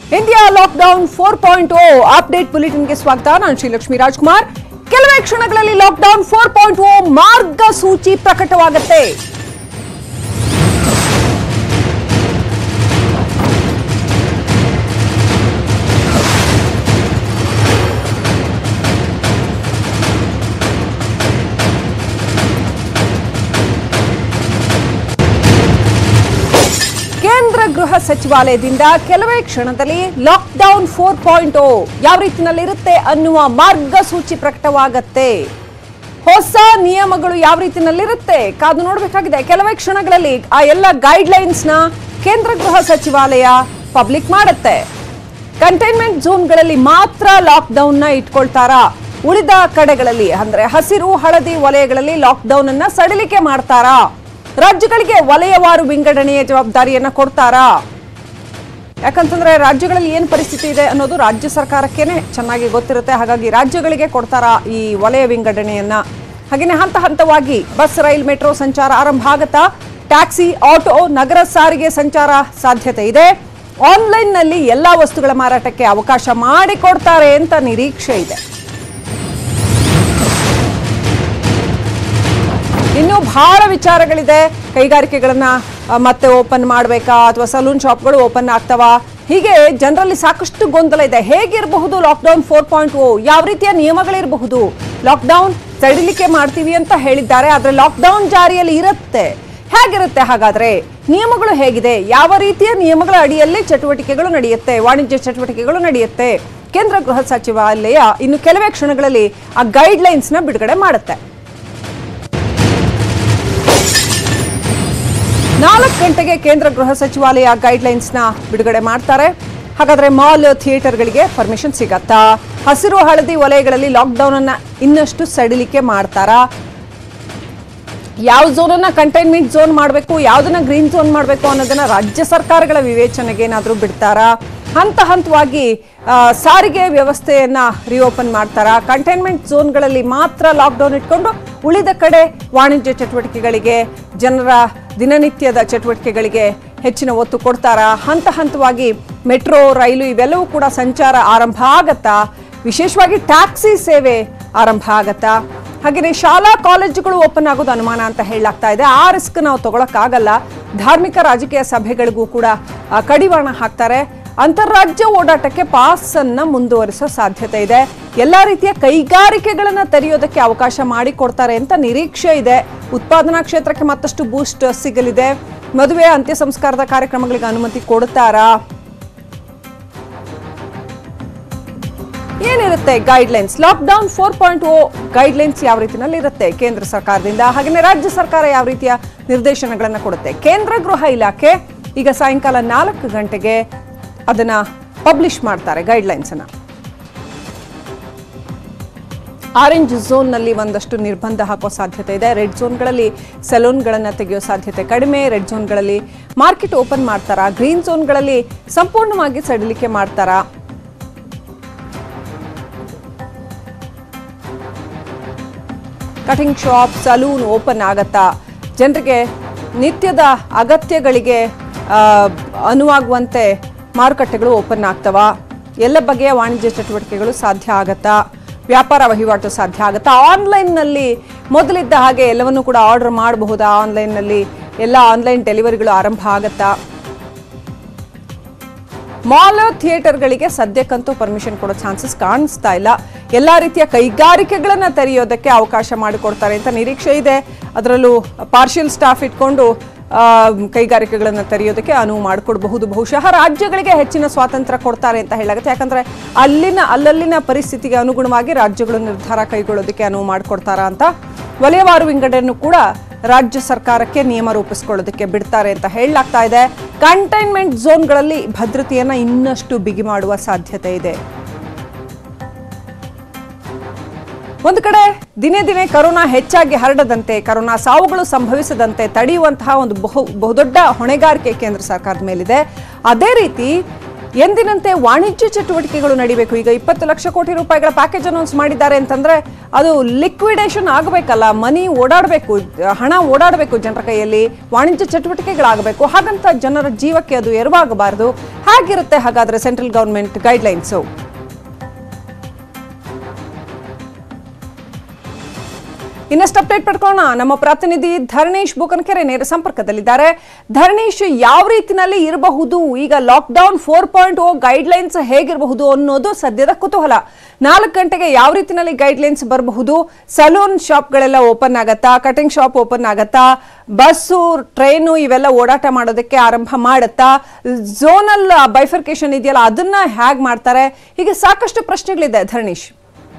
India lockdown four point O update ಬುಲೆಟಿನ್ಗೆ ಸ್ವಾಗತ ನಾನು ಶ್ರೀಲಕ್ಷ್ಮಿ ರಾಜ್ಕುಮಾರ್ ಕೆಲವೇ ಕ್ಷಣಗಳಲ್ಲಿ ಲಾಕ್ಡೌನ್ ಫೋರ್ ಪಾಯಿಂಟ್ ಓ ಮಾರ್ಗಸೂಚಿ ಪ್ರಕಟವಾಗುತ್ತೆ ಕೇಂದ್ರ ಗೃಹ ಸಚಿವಾಲಯದಿಂದ ಕೆಲವೇ ಕ್ಷಣದಲ್ಲಿ ಲಾಕ್ಡೌನ್ ಫೋರ್ ಪಾಯಿಂಟ್ ಓ ಯಾವ ರೀತಿನಲ್ಲಿರುತ್ತೆ ಅನ್ನುವ ಮಾರ್ಗಸೂಚಿ ಪ್ರಕಟವಾಗತ್ತೆ ಹೊಸ ನಿಯಮಗಳು ಯಾವ ರೀತಿನಲ್ಲಿರುತ್ತೆ ಕಾದು ನೋಡಬೇಕಾಗಿದೆ ಕೆಲವೇ ಕ್ಷಣಗಳಲ್ಲಿ ಆ ಎಲ್ಲ ಗೈಡ್ ನ ಕೇಂದ್ರ ಗೃಹ ಸಚಿವಾಲಯ ಪಬ್ಲಿಕ್ ಮಾಡುತ್ತೆ ಕಂಟೈನ್ಮೆಂಟ್ ಝೋನ್ಗಳಲ್ಲಿ ಮಾತ್ರ ಲಾಕ್ಡೌನ್ ನ ಇಟ್ಕೊಳ್ತಾರಾ ಉಳಿದ ಕಡೆಗಳಲ್ಲಿ ಅಂದ್ರೆ ಹಸಿರು ಹಳದಿ ವಲಯಗಳಲ್ಲಿ ಲಾಕ್ಡೌನ್ ಅನ್ನ ಸಡಿಲಿಕೆ ಮಾಡ್ತಾರಾ ರಾಜ್ಯಗಳಿಗೆ ವಲಯವಾರು ವಿಂಗಡಣೆಯ ಜವಾಬ್ದಾರಿಯನ್ನ ಕೊಡ್ತಾರಾ ಯಾಕಂತಂದ್ರೆ ರಾಜ್ಯಗಳಲ್ಲಿ ಏನು ಪರಿಸ್ಥಿತಿ ಇದೆ ಅನ್ನೋದು ರಾಜ್ಯ ಸರ್ಕಾರಕ್ಕೇನೆ ಚೆನ್ನಾಗಿ ಗೊತ್ತಿರುತ್ತೆ ಹಾಗಾಗಿ ರಾಜ್ಯಗಳಿಗೆ ಕೊಡ್ತಾರಾ ಈ ವಲಯ ವಿಂಗಡಣೆಯನ್ನ ಹಾಗೆಯೇ ಹಂತ ಹಂತವಾಗಿ ಬಸ್ ರೈಲ್ ಮೆಟ್ರೋ ಸಂಚಾರ ಆರಂಭ ಆಗತ್ತಾ ಟ್ಯಾಕ್ಸಿ ಆಟೋ ನಗರ ಸಾರಿಗೆ ಸಂಚಾರ ಸಾಧ್ಯತೆ ಇದೆ ಆನ್ಲೈನ್ ನಲ್ಲಿ ಎಲ್ಲಾ ವಸ್ತುಗಳ ಮಾರಾಟಕ್ಕೆ ಅವಕಾಶ ಮಾಡಿಕೊಡ್ತಾರೆ ಅಂತ ನಿರೀಕ್ಷೆ ಇದೆ ಇನ್ನೂ ಬಹಳ ವಿಚಾರಗಳಿದೆ ಕೈಗಾರಿಕೆಗಳನ್ನ ಆ, ಮತ್ತೆ ಓಪನ್ ಮಾಡಬೇಕಾ ಅಥವಾ ಸಲೂನ್ ಶಾಪ್ಗಳು ಓಪನ್ ಆಗ್ತಾವಾ ಹೀಗೆ ಜನರಲ್ಲಿ ಸಾಕಷ್ಟು ಗೊಂದಲ ಇದೆ ಹೇಗಿರಬಹುದು ಲಾಕ್ಡೌನ್ ಫೋರ್ ಪಾಯಿಂಟ್ ಓ ಯಾವ ರೀತಿಯ ನಿಯಮಗಳಿರಬಹುದು ಲಾಕ್ಡೌನ್ ಸಡಿಲಿಕೆ ಮಾಡ್ತೀವಿ ಅಂತ ಹೇಳಿದ್ದಾರೆ ಆದ್ರೆ ಲಾಕ್ಡೌನ್ ಜಾರಿಯಲ್ಲಿ ಇರುತ್ತೆ ಹೇಗಿರುತ್ತೆ ಹಾಗಾದ್ರೆ ನಿಯಮಗಳು ಹೇಗಿದೆ ಯಾವ ರೀತಿಯ ನಿಯಮಗಳ ಅಡಿಯಲ್ಲಿ ಚಟುವಟಿಕೆಗಳು ನಡೆಯುತ್ತೆ ವಾಣಿಜ್ಯ ಚಟುವಟಿಕೆಗಳು ನಡೆಯುತ್ತೆ ಕೇಂದ್ರ ಗೃಹ ಸಚಿವಾಲಯ ಇನ್ನು ಕೆಲವೇ ಕ್ಷಣಗಳಲ್ಲಿ ಆ ಗೈಡ್ ನ ಬಿಡುಗಡೆ ಮಾಡುತ್ತೆ ನಾಲ್ಕು ಗಂಟೆಗೆ ಕೇಂದ್ರ ಗೃಹ ಸಚಿವಾಲಯ ಗೈಡ್ಲೈನ್ಸ್ ನ ಬಿಡುಗಡೆ ಮಾಡ್ತಾರೆ ಹಾಗಾದ್ರೆ ಮಾಲ್ ಥಿಯೇಟರ್ಗಳಿಗೆ ಪರ್ಮಿಷನ್ ಸಿಗತ್ತಾ ಹಸಿರು ಹಳದಿ ವಲಯಗಳಲ್ಲಿ ಲಾಕ್ಡೌನ್ ಅನ್ನ ಇನ್ನಷ್ಟು ಸಡಿಲಿಕೆ ಮಾಡ್ತಾರಾ ಯಾವ ಝೋನನ್ನ ಕಂಟೈನ್ಮೆಂಟ್ ಝೋನ್ ಮಾಡಬೇಕು ಯಾವ್ದನ್ನ ಗ್ರೀನ್ ಝೋನ್ ಮಾಡಬೇಕು ಅನ್ನೋದನ್ನ ರಾಜ್ಯ ಸರ್ಕಾರಗಳ ವಿವೇಚನೆಗೆ ಏನಾದರೂ ಬಿಡ್ತಾರಾ ಹಂತ ಹಂತವಾಗಿ ಆ, ಸಾರಿಗೆ ವ್ಯವಸ್ಥೆಯನ್ನ ರಿಓಪನ್ ಮಾಡ್ತಾರಾ ಕಂಟೈನ್ಮೆಂಟ್ ಝೋನ್ಗಳಲ್ಲಿ ಮಾತ್ರ ಲಾಕ್ಡೌನ್ ಇಟ್ಕೊಂಡು ಉಳಿದ ಕಡೆ ವಾಣಿಜ್ಯ ಚಟುವಟಿಕೆಗಳಿಗೆ ಜನರ ದಿನನಿತ್ಯದ ಚಟುವಟಿಕೆಗಳಿಗೆ ಹೆಚ್ಚಿನ ಒತ್ತು ಕೊಡ್ತಾರಾ ಹಂತ ಹಂತವಾಗಿ ಮೆಟ್ರೋ ರೈಲು ಇವೆಲ್ಲವೂ ಕೂಡ ಸಂಚಾರ ಆರಂಭ ಆಗತ್ತಾ ವಿಶೇಷವಾಗಿ ಟ್ಯಾಕ್ಸಿ ಸೇವೆ ಆರಂಭ ಆಗತ್ತಾ ಹಾಗೆಯೇ ಶಾಲಾ ಕಾಲೇಜುಗಳು ಓಪನ್ ಆಗೋದು ಅನುಮಾನ ಅಂತ ಹೇಳಲಾಗ್ತಾ ಇದೆ ಆ ರಿಸ್ಕ್ ನಾವು ತಗೊಳಕ್ಕಾಗಲ್ಲ ಧಾರ್ಮಿಕ ರಾಜಕೀಯ ಸಭೆಗಳಿಗೂ ಕೂಡ ಆ, ಕಡಿವಾಣ ಹಾಕ್ತಾರೆ ಅಂತಾರಾಜ್ಯ ಓಡಾಟಕ್ಕೆ ಪಾಸ್ ಅನ್ನ ಮುಂದುವರಿಸೋ ಸಾಧ್ಯತೆ ಇದೆ ಎಲ್ಲಾ ರೀತಿಯ ಕೈಗಾರಿಕೆಗಳನ್ನ ತೆರೆಯೋದಕ್ಕೆ ಅವಕಾಶ ಮಾಡಿಕೊಡ್ತಾರೆ ಅಂತ ನಿರೀಕ್ಷೆ ಇದೆ ಉತ್ಪಾದನಾ ಕ್ಷೇತ್ರಕ್ಕೆ ಮತ್ತಷ್ಟು ಬೂಸ್ಟ್ ಸಿಗಲಿದೆ ಮದುವೆ ಅಂತ್ಯ ಸಂಸ್ಕಾರದ ಕಾರ್ಯಕ್ರಮಗಳಿಗೆ ಅನುಮತಿ ಕೊಡ್ತಾರಾ ಏನಿರುತ್ತೆ guidelines lockdown four point O guidelines ಯಾವ ರೀತಿನಲ್ಲಿ ಇರುತ್ತೆ ಕೇಂದ್ರ ಸರ್ಕಾರದಿಂದ ಹಾಗೆಯೇ ರಾಜ್ಯ ಸರ್ಕಾರ ಯಾವ ರೀತಿಯ ನಿರ್ದೇಶನಗಳನ್ನು ಕೊಡುತ್ತೆ ಕೇಂದ್ರ ಗೃಹ ಇಲಾಖೆ ಈಗ ಸಾಯಂಕಾಲ ನಾಲ್ಕು ಗಂಟೆಗೆ ಅದನ್ನ ಪಬ್ಲಿಷ್ ಮಾಡ್ತಾರೆ ಗೈಡ್ಲೈನ್ಸ್ ಅನ್ನ ಆರೆಂಜ್ ಝೋನ್ನಲ್ಲಿ ಒಂದಷ್ಟು ನಿರ್ಬಂಧ ಹಾಕೋ ಸಾಧ್ಯತೆ ಇದೆ ರೆಡ್ ಝೋನ್ಗಳಲ್ಲಿ ಸಲೂನ್ಗಳನ್ನು ತೆಗೆಯೋ ಸಾಧ್ಯತೆ ಕಡಿಮೆ ರೆಡ್ ಝೋನ್ಗಳಲ್ಲಿ ಮಾರ್ಕೆಟ್ ಓಪನ್ ಮಾಡ್ತಾರಾ ಗ್ರೀನ್ ಝೋನ್ಗಳಲ್ಲಿ ಸಂಪೂರ್ಣವಾಗಿ ಸಡಿಲಿಕೆ ಮಾಡ್ತಾರಾ ಕಟಿಂಗ್ ಶಾಪ್ ಸಲೂನ್ ಓಪನ್ ಆಗತ್ತಾ ಜನರಿಗೆ ನಿತ್ಯದ ಅಗತ್ಯಗಳಿಗೆ ಆ, ಅನುವಾಗುವಂತೆ ಮಾರುಕಟ್ಟೆಗಳು ಓಪನ್ ಆಗ್ತವ ಎಲ್ಲ ಬಗೆಯ ವಾಣಿಜ್ಯ ಚಟುವಟಿಕೆಗಳು ಸಾಧ್ಯ ಆಗತ್ತಾ ವ್ಯಾಪಾರ ವಹಿವಾಟು ಸಾಧ್ಯ ಆಗತ್ತಾ ಆನ್ಲೈನ್ನಲ್ಲಿ ಮೊದಲಿದ್ದ ಹಾಗೆ ಎಲ್ಲವನ್ನೂ ಕೂಡ ಆರ್ಡರ್ ಮಾಡಬಹುದಾ ಆನ್ಲೈನ್ನಲ್ಲಿ ಎಲ್ಲ ಆನ್ಲೈನ್ ಡೆಲಿವರಿಗಳು ಆರಂಭ ಆಗತ್ತಾ ಮಾಲ್ ಥಿಯೇಟರ್ಗಳಿಗೆ ಸದ್ಯಕ್ಕಂತೂ ಪರ್ಮಿಷನ್ ಕೊಡೋ ಚಾನ್ಸಸ್ ಕಾಣಿಸ್ತಾ ಇಲ್ಲ ಎಲ್ಲಾ ರೀತಿಯ ಕೈಗಾರಿಕೆಗಳನ್ನ ತೆರೆಯೋದಕ್ಕೆ ಅವಕಾಶ ಮಾಡಿಕೊಡ್ತಾರೆ ಅಂತ ನಿರೀಕ್ಷೆ ಇದೆ ಅದರಲ್ಲೂ ಪಾರ್ಷಿಯಲ್ ಸ್ಟಾಫ್ ಇಟ್ಕೊಂಡು ಆ, ಕೈಗಾರಿಕೆಗಳನ್ನ ತೆರೆಯೋದಕ್ಕೆ ಅನುವು ಮಾಡಿಕೊಡಬಹುದು ಬಹುಶಃ ರಾಜ್ಯಗಳಿಗೆ ಹೆಚ್ಚಿನ ಸ್ವಾತಂತ್ರ್ಯ ಕೊಡ್ತಾರೆ ಅಂತ ಹೇಳಾಗುತ್ತೆ ಯಾಕಂದ್ರೆ ಅಲ್ಲಿನ ಅಲ್ಲಲ್ಲಿನ ಪರಿಸ್ಥಿತಿಗೆ ಅನುಗುಣವಾಗಿ ರಾಜ್ಯಗಳು ನಿರ್ಧಾರ ಕೈಗೊಳ್ಳೋದಕ್ಕೆ ಅನುವು ಮಾಡಿಕೊಡ್ತಾರಾ ಅಂತ ವಲಯವಾರು ವಿಂಗಡಣೆಯನ್ನು ಕೂಡ ರಾಜ್ಯ ಸರ್ಕಾರಕ್ಕೆ ನಿಯಮ ರೂಪಿಸ್ಕೊಳ್ಳೋದಕ್ಕೆ ಬಿಡ್ತಾರೆ ಅಂತ ಹೇಳಲಾಗ್ತಾ ಇದೆ ಕಂಟೈನ್ಮೆಂಟ್ ಝೋನ್ಗಳಲ್ಲಿ ಭದ್ರತೆಯನ್ನ ಇನ್ನಷ್ಟು ಬಿಗಿ ಮಾಡುವ ಸಾಧ್ಯತೆ ಇದೆ ಒಂದು ಕಡೆ ದಿನೇ ದಿನೇ ಕರೋನಾ ಹೆಚ್ಚಾಗಿ ಹರಡದಂತೆ ಕರೋನಾ ಸಾವುಗಳು ಸಂಭವಿಸದಂತೆ ತಡೆಯುವಂತಹ ಒಂದು ಬಹು ಬಹುದೊಡ್ಡ ಹೊಣೆಗಾರಿಕೆ ಕೇಂದ್ರ ಸರ್ಕಾರದ ಮೇಲಿದೆ ಅದೇ ರೀತಿ ಎಂದಿನಂತೆ ವಾಣಿಜ್ಯ ಚಟುವಟಿಕೆಗಳು ನಡಿಬೇಕು ಈಗ ಇಪ್ಪತ್ತು ಲಕ್ಷ ಕೋಟಿ ರೂಪಾಯಿಗಳ ಪ್ಯಾಕೇಜ್ ಅನೌನ್ಸ್ ಮಾಡಿದ್ದಾರೆ ಅಂತಂದ್ರೆ ಅದು ಲಿಕ್ವಿಡೇಷನ್ ಆಗಬೇಕಲ್ಲ ಮನಿ ಓಡಾಡಬೇಕು ಹಣ ಓಡಾಡಬೇಕು ಜನರ ಕೈಯಲ್ಲಿ ವಾಣಿಜ್ಯ ಚಟುವಟಿಕೆಗಳಾಗಬೇಕು ಹಾಗಂತ ಜನರ ಜೀವಕ್ಕೆ ಅದು ಎರವಾಗಬಾರದು ಹೇಗಿರುತ್ತೆ ಹಾಗಾದ್ರೆ ಸೆಂಟ್ರಲ್ ಗವರ್ಮೆಂಟ್ ಗೈಡ್ಲೈನ್ಸು ಇನ್ನಷ್ಟು ಅಪ್ಡೇಟ್ ಪಡ್ಕೊಳ್ಳೋಣ ನಮ್ಮ ಪ್ರತಿನಿಧಿ ಧರಣೇಶ್ ಬೂಕನ್ಕೆರೆ ನೇರ ಸಂಪರ್ಕದಲ್ಲಿದ್ದಾರೆ ಧರಣೇಶ್ ಯಾವ ರೀತಿನಲ್ಲಿ ಇರಬಹುದು ಈಗ lockdown four point O guidelines ಹೇಗಿರಬಹುದು ಅನ್ನೋದು ಸದ್ಯದ ಕುತೂಹಲ ನಾಲ್ಕು ಗಂಟೆಗೆ ಯಾವ ರೀತಿನಲ್ಲಿ ಗೈಡ್ಲೈನ್ಸ್ ಬರಬಹುದು ಸಲೂನ್ ಶಾಪ್ಗಳೆಲ್ಲ ಓಪನ್ ಆಗತ್ತಾ ಕಟಿಂಗ್ ಶಾಪ್ ಓಪನ್ ಆಗತ್ತಾ ಬಸ್ಸು ಟ್ರೈನು ಇವೆಲ್ಲ ಓಡಾಟ ಮಾಡೋದಕ್ಕೆ ಆರಂಭ ಮಾಡತ್ತಾ ಝೋನಲ್ ಬೈಫರ್ಕೇಶನ್ ಇದೆಯಲ್ಲ ಅದನ್ನ ಹೇಗೆ ಮಾಡ್ತಾರೆ ಹೀಗೆ ಸಾಕಷ್ಟು ಪ್ರಶ್ನೆಗಳಿದೆ ಧರಣೇಶ್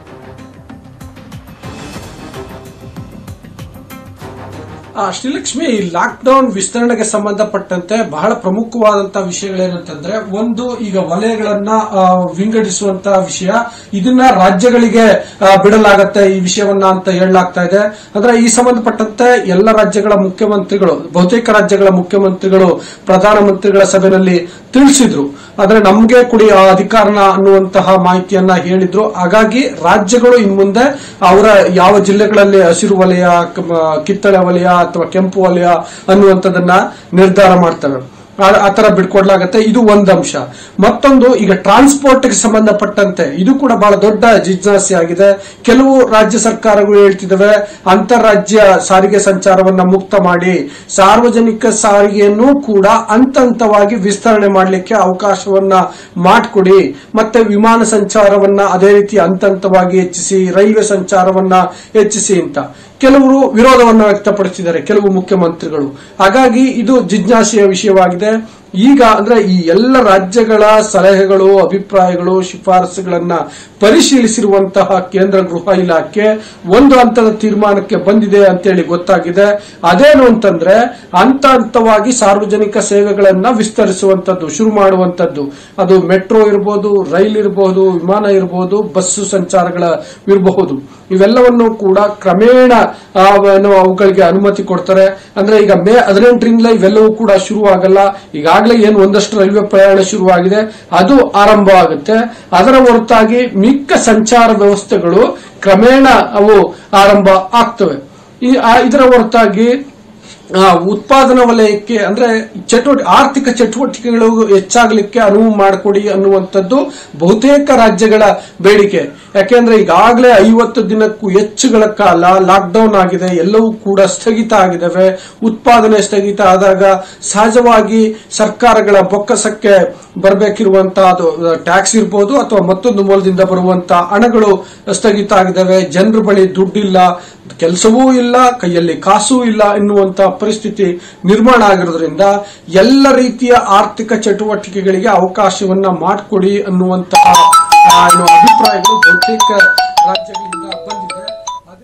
ಆ, ಶ್ರೀಲಕ್ಷ್ಮಿ ಈ ಲಾಕ್ಡೌನ್ ವಿಸ್ತರಣೆಗೆ ಸಂಬಂಧಪಟ್ಟಂತೆ ಬಹಳ ಪ್ರಮುಖವಾದಂತಹ ವಿಷಯಗಳೇನಂತಂದ್ರೆ ಒಂದು ಈಗ ವಲಯಗಳನ್ನ ಆ, ವಿಂಗಡಿಸುವಂತ ವಿಷಯ ಇದನ್ನ ರಾಜ್ಯಗಳಿಗೆ ಆ, ಬಿಡಲಾಗತ್ತೆ ಈ ವಿಷಯವನ್ನ ಅಂತ ಹೇಳಲಾಗ್ತಾ ಇದೆ ಅಂದ್ರೆ ಈ ಸಂಬಂಧಪಟ್ಟಂತೆ ಎಲ್ಲ ರಾಜ್ಯಗಳ ಮುಖ್ಯಮಂತ್ರಿಗಳು ಬಹುತೇಕ ರಾಜ್ಯಗಳ ಮುಖ್ಯಮಂತ್ರಿಗಳು ಪ್ರಧಾನಮಂತ್ರಿಗಳ ಸಭೆಯಲ್ಲಿ ತಿಳಿಸಿದ್ರು ಆದ್ರೆ ನಮ್ಗೆ ಕೊಡಿ ಆ ಅಧಿಕಾರನ ಅನ್ನುವಂತಹ ಮಾಹಿತಿಯನ್ನ ಹೇಳಿದ್ರು ಹಾಗಾಗಿ ರಾಜ್ಯಗಳು ಇನ್ ಮುಂದೆ ಅವರ ಯಾವ ಜಿಲ್ಲೆಗಳಲ್ಲಿ ಹಸಿರು ವಲಯ ಕ- ಕಿತ್ತಳೆ ವಲಯ ಅಥವಾ ಕೆಂಪು ವಲಯ ಅನ್ನುವಂಥದ್ದನ್ನ ನಿರ್ಧಾರ ಮಾಡ್ತವೆ ಆ- ಆ ತರ ಬಿಡ್ಕೊಡ್ಲಾಗತ್ತೆ ಇದು ಒಂದು ಅಂಶ ಮತ್ತೊಂದು ಈಗ ಟ್ರಾನ್ಸ್ಪೋರ್ಟ್ ಗೆ ಸಂಬಂಧಪಟ್ಟಂತೆ ಇದು ಕೂಡ ಬಹಳ ದೊಡ್ಡ ಜಿಜ್ಞಾಸೆ ಆಗಿದೆ ಕೆಲವು ರಾಜ್ಯ ಸರ್ಕಾರಗಳು ಹೇಳ್ತಿದ್ದಾವೆ ಅಂತಾರಾಜ್ಯ ಸಾರಿಗೆ ಸಂಚಾರವನ್ನ ಮುಕ್ತ ಮಾಡಿ ಸಾರ್ವಜನಿಕ ಸಾರಿಗೆಯನ್ನು ಕೂಡ ಹಂತ ಹಂತವಾಗಿ ವಿಸ್ತರಣೆ ಮಾಡಲಿಕ್ಕೆ ಅವಕಾಶವನ್ನ ಮಾಡಿಕೊಡಿ ಮತ್ತೆ ವಿಮಾನ ಸಂಚಾರವನ್ನ ಅದೇ ರೀತಿ ಹಂತ ಹಂತವಾಗಿ ಹೆಚ್ಚಿಸಿ ರೈಲ್ವೆ ಸಂಚಾರವನ್ನ ಹೆಚ್ಚಿಸಿ ಅಂತ ಕೆಲವರು ವಿರೋಧವನ್ನು ವ್ಯಕ್ತಪಡಿಸಿದ್ದಾರೆ ಕೆಲವು ಮುಖ್ಯಮಂತ್ರಿಗಳು ಹಾಗಾಗಿ ಇದು ಜಿಜ್ಞಾಸೆಯ ವಿಷಯವಾಗಿದೆ ಈಗ ಅಂದ್ರೆ ಈ ಎಲ್ಲ ರಾಜ್ಯಗಳ ಸಲಹೆಗಳು ಅಭಿಪ್ರಾಯಗಳು ಶಿಫಾರಸುಗಳನ್ನ ಪರಿಶೀಲಿಸಿರುವಂತಹ ಕೇಂದ್ರ ಗೃಹ ಇಲಾಖೆ ಒಂದು ಹಂತದ ತೀರ್ಮಾನಕ್ಕೆ ಬಂದಿದೆ ಅಂತೇಳಿ ಗೊತ್ತಾಗಿದೆ ಅದೇನು ಅಂತಂದ್ರೆ ಹಂತ ಹಂತವಾಗಿ ಸಾರ್ವಜನಿಕ ಸೇವೆಗಳನ್ನ ವಿಸ್ತರಿಸುವಂತದ್ದು ಶುರು ಮಾಡುವಂತದ್ದು ಅದು ಮೆಟ್ರೋ ಇರಬಹುದು ರೈಲ್ ಇರಬಹುದು ವಿಮಾನ ಇರಬಹುದು ಬಸ್ಸು ಸಂಚಾರಗಳ ಇರಬಹುದು ಇವೆಲ್ಲವನ್ನು ಕೂಡ ಕ್ರಮೇಣ ಆ, ಏನು ಅವುಗಳಿಗೆ ಅನುಮತಿ ಕೊಡ್ತಾರೆ ಅಂದ್ರೆ ಈಗ ಮೇ ಹದಿನೆಂಟರಿಂದ ಇವೆಲ್ಲವೂ ಕೂಡ ಶುರು ಆಗಲ್ಲ ಈಗಾಗಲೇ ಏನು ಒಂದಷ್ಟು ರೈಲ್ವೆ ಪ್ರಯಾಣ ಶುರುವಾಗಿದೆ ಅದು ಆರಂಭ ಆಗುತ್ತೆ ಅದರ ಹೊರತಾಗಿ ಮಿಕ್ಕ ಸಂಚಾರ ವ್ಯವಸ್ಥೆಗಳು ಕ್ರಮೇಣ ಅವು ಆರಂಭ ಆಗ್ತವೆ ಈ ಆ- ಇದರ ಹೊರತಾಗಿ ಆ, ಉತ್ಪಾದನಾ ವಲಯಕ್ಕೆ ಅಂದ್ರೆ ಚಟುವಟಿ ಆರ್ಥಿಕ ಚಟುವಟಿಕೆಗಳು ಹೆಚ್ಚಾಗಲಿಕ್ಕೆ ಅನುವು ಮಾಡಿಕೊಡಿ ಅನ್ನುವಂಥದ್ದು ಬಹುತೇಕ ರಾಜ್ಯಗಳ ಬೇಡಿಕೆ ಯಾಕೆಂದ್ರೆ ಈಗಾಗಲೇ ಐವತ್ತು ದಿನಕ್ಕೂ ಹೆಚ್ಚುಗಳ ಕಾಲ ಲಾಕ್ಡೌನ್ ಆಗಿದೆ ಎಲ್ಲವೂ ಕೂಡ ಸ್ಥಗಿತ ಆಗಿದ್ದಾವೆ ಉತ್ಪಾದನೆ ಸ್ಥಗಿತ ಆದಾಗ ಸಹಜವಾಗಿ ಸರ್ಕಾರಗಳ ಬೊಕ್ಕಸಕ್ಕೆ ಬರಬೇಕಿರುವಂತಹ ಅದು ಟ್ಯಾಕ್ಸ್ ಇರ್ಬೋದು ಅಥವಾ ಮತ್ತೊಂದು ಮೂಲದಿಂದ ಬರುವಂತಹ ಹಣಗಳು ಸ್ಥಗಿತ ಆಗಿದ್ದಾವೆ ಜನರ ಬಳಿ ದುಡ್ಡಿಲ್ಲ ಕೆಲಸವೂ ಇಲ್ಲ ಕೈಯಲ್ಲಿ ಕಾಸೂ ಇಲ್ಲ ಎನ್ನುವಂತ ಪರಿಸ್ಥಿತಿ ನಿರ್ಮಾಣ ಆಗಿರೋದ್ರಿಂದ ಎಲ್ಲ ರೀತಿಯ ಆರ್ಥಿಕ ಚಟುವಟಿಕೆಗಳಿಗೆ ಅವಕಾಶವನ್ನ ಮಾಡಿಕೊಡಿ ಅನ್ನುವಂತಹ ಆ, ಏನು ಅಭಿಪ್ರಾಯಗಳು ಬಹುತೇಕ ರಾಜ್ಯಗಳಿಂದ ಬಂದಿದೆ ಅದೇ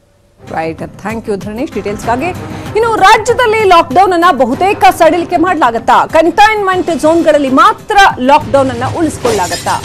ರೈಟ್ ಥ್ಯಾಂಕ್ ಯು ಧರಣೇಶ್ ಡೀಟೇಲ್ಸ್ಗಾಗಿ ಇನ್ನು ರಾಜ್ಯದಲ್ಲಿ ಲಾಕ್ಡೌನ್ ಅನ್ನ ಬಹುತೇಕ ಸಡಿಲಿಕೆ ಮಾಡಲಾಗತ್ತಾ ಕಂಟೈನ್ಮೆಂಟ್ ಝೋನ್ಗಳಲ್ಲಿ ಮಾತ್ರ ಲಾಕ್ಡೌನ್ ಅನ್ನ ಉಳಿಸಿಕೊಳ್ಳಲಾಗತ್ತಾ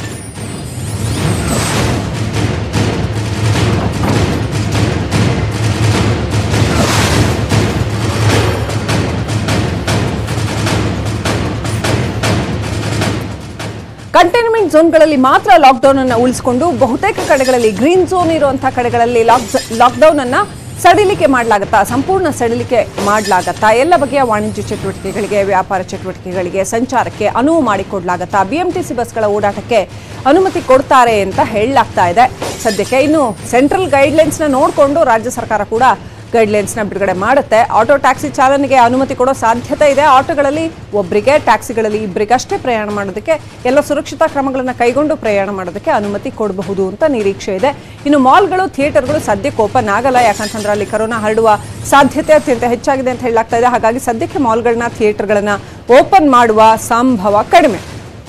ಕಂಟೈನ್ಮೆಂಟ್ ಝೋನ್ಗಳಲ್ಲಿ ಮಾತ್ರ ಲಾಕ್ಡೌನ್ ಅನ್ನ ಉಳಿಸಿಕೊಂಡು ಬಹುತೇಕ ಕಡೆಗಳಲ್ಲಿ ಗ್ರೀನ್ ಝೋನ್ ಇರುವಂತಹ ಕಡೆಗಳಲ್ಲಿ ಲಾಕ್ಡೌನ್ ಅನ್ನ ಸಡಿಲಿಕೆ ಮಾಡಲಾಗತ್ತಾ ಸಂಪೂರ್ಣ ಸಡಿಲಿಕೆ ಮಾಡಲಾಗತ್ತಾ ಎಲ್ಲ ಬಗೆಯ ವಾಣಿಜ್ಯ ಚಟುವಟಿಕೆಗಳಿಗೆ ವ್ಯಾಪಾರ ಚಟುವಟಿಕೆಗಳಿಗೆ ಸಂಚಾರಕ್ಕೆ ಅನುವು ಮಾಡಿಕೊಡ್ಲಾಗತ್ತಾ ಬಿಎಂಟಿಸಿ ಬಸ್ಗಳ ಓಡಾಟಕ್ಕೆ ಅನುಮತಿ ಕೊಡ್ತಾರೆ ಅಂತ ಹೇಳಲಾಗ್ತಾ ಇದೆ ಸದ್ಯಕ್ಕೆ ಇನ್ನು ಸೆಂಟ್ರಲ್ ಗೈಡ್ಲೈನ್ಸ್ನ ನೋಡಿಕೊಂಡು ರಾಜ್ಯ ಸರ್ಕಾರ ಕೂಡ ಗೈಡ್ಲೈನ್ಸ್ನ ಬಿಡುಗಡೆ ಮಾಡುತ್ತೆ ಆಟೋ ಟ್ಯಾಕ್ಸಿ ಚಾಲನೆಗೆ ಅನುಮತಿ ಕೊಡೋ ಸಾಧ್ಯತೆ ಇದೆ ಆಟೋಗಳಲ್ಲಿ ಒಬ್ಬರಿಗೆ ಟ್ಯಾಕ್ಸಿಗಳಲ್ಲಿ ಇಬ್ಬರಿಗಷ್ಟೇ ಪ್ರಯಾಣ ಮಾಡೋದಕ್ಕೆ ಎಲ್ಲ ಸುರಕ್ಷತಾ ಕ್ರಮಗಳನ್ನು ಕೈಗೊಂಡು ಪ್ರಯಾಣ ಮಾಡೋದಕ್ಕೆ ಅನುಮತಿ ಕೊಡಬಹುದು ಅಂತ ನಿರೀಕ್ಷೆ ಇದೆ ಇನ್ನು ಮಾಲ್ಗಳು ಥಿಯೇಟರ್ಗಳು ಸದ್ಯಕ್ಕೆ ಓಪನ್ ಆಗಲ್ಲ ಯಾಕಂತಂದ್ರೆ ಅಲ್ಲಿ ಕರೋನಾ ಹರಡುವ ಸಾಧ್ಯತೆ ಅತ್ಯಂತ ಹೆಚ್ಚಾಗಿದೆ ಅಂತ ಹೇಳಲಾಗ್ತಾ ಇದೆ ಹಾಗಾಗಿ ಸದ್ಯಕ್ಕೆ ಮಾಲ್ಗಳನ್ನ ಥಿಯೇಟರ್ಗಳನ್ನ ಓಪನ್ ಮಾಡುವ ಸಂಭವ ಕಡಿಮೆ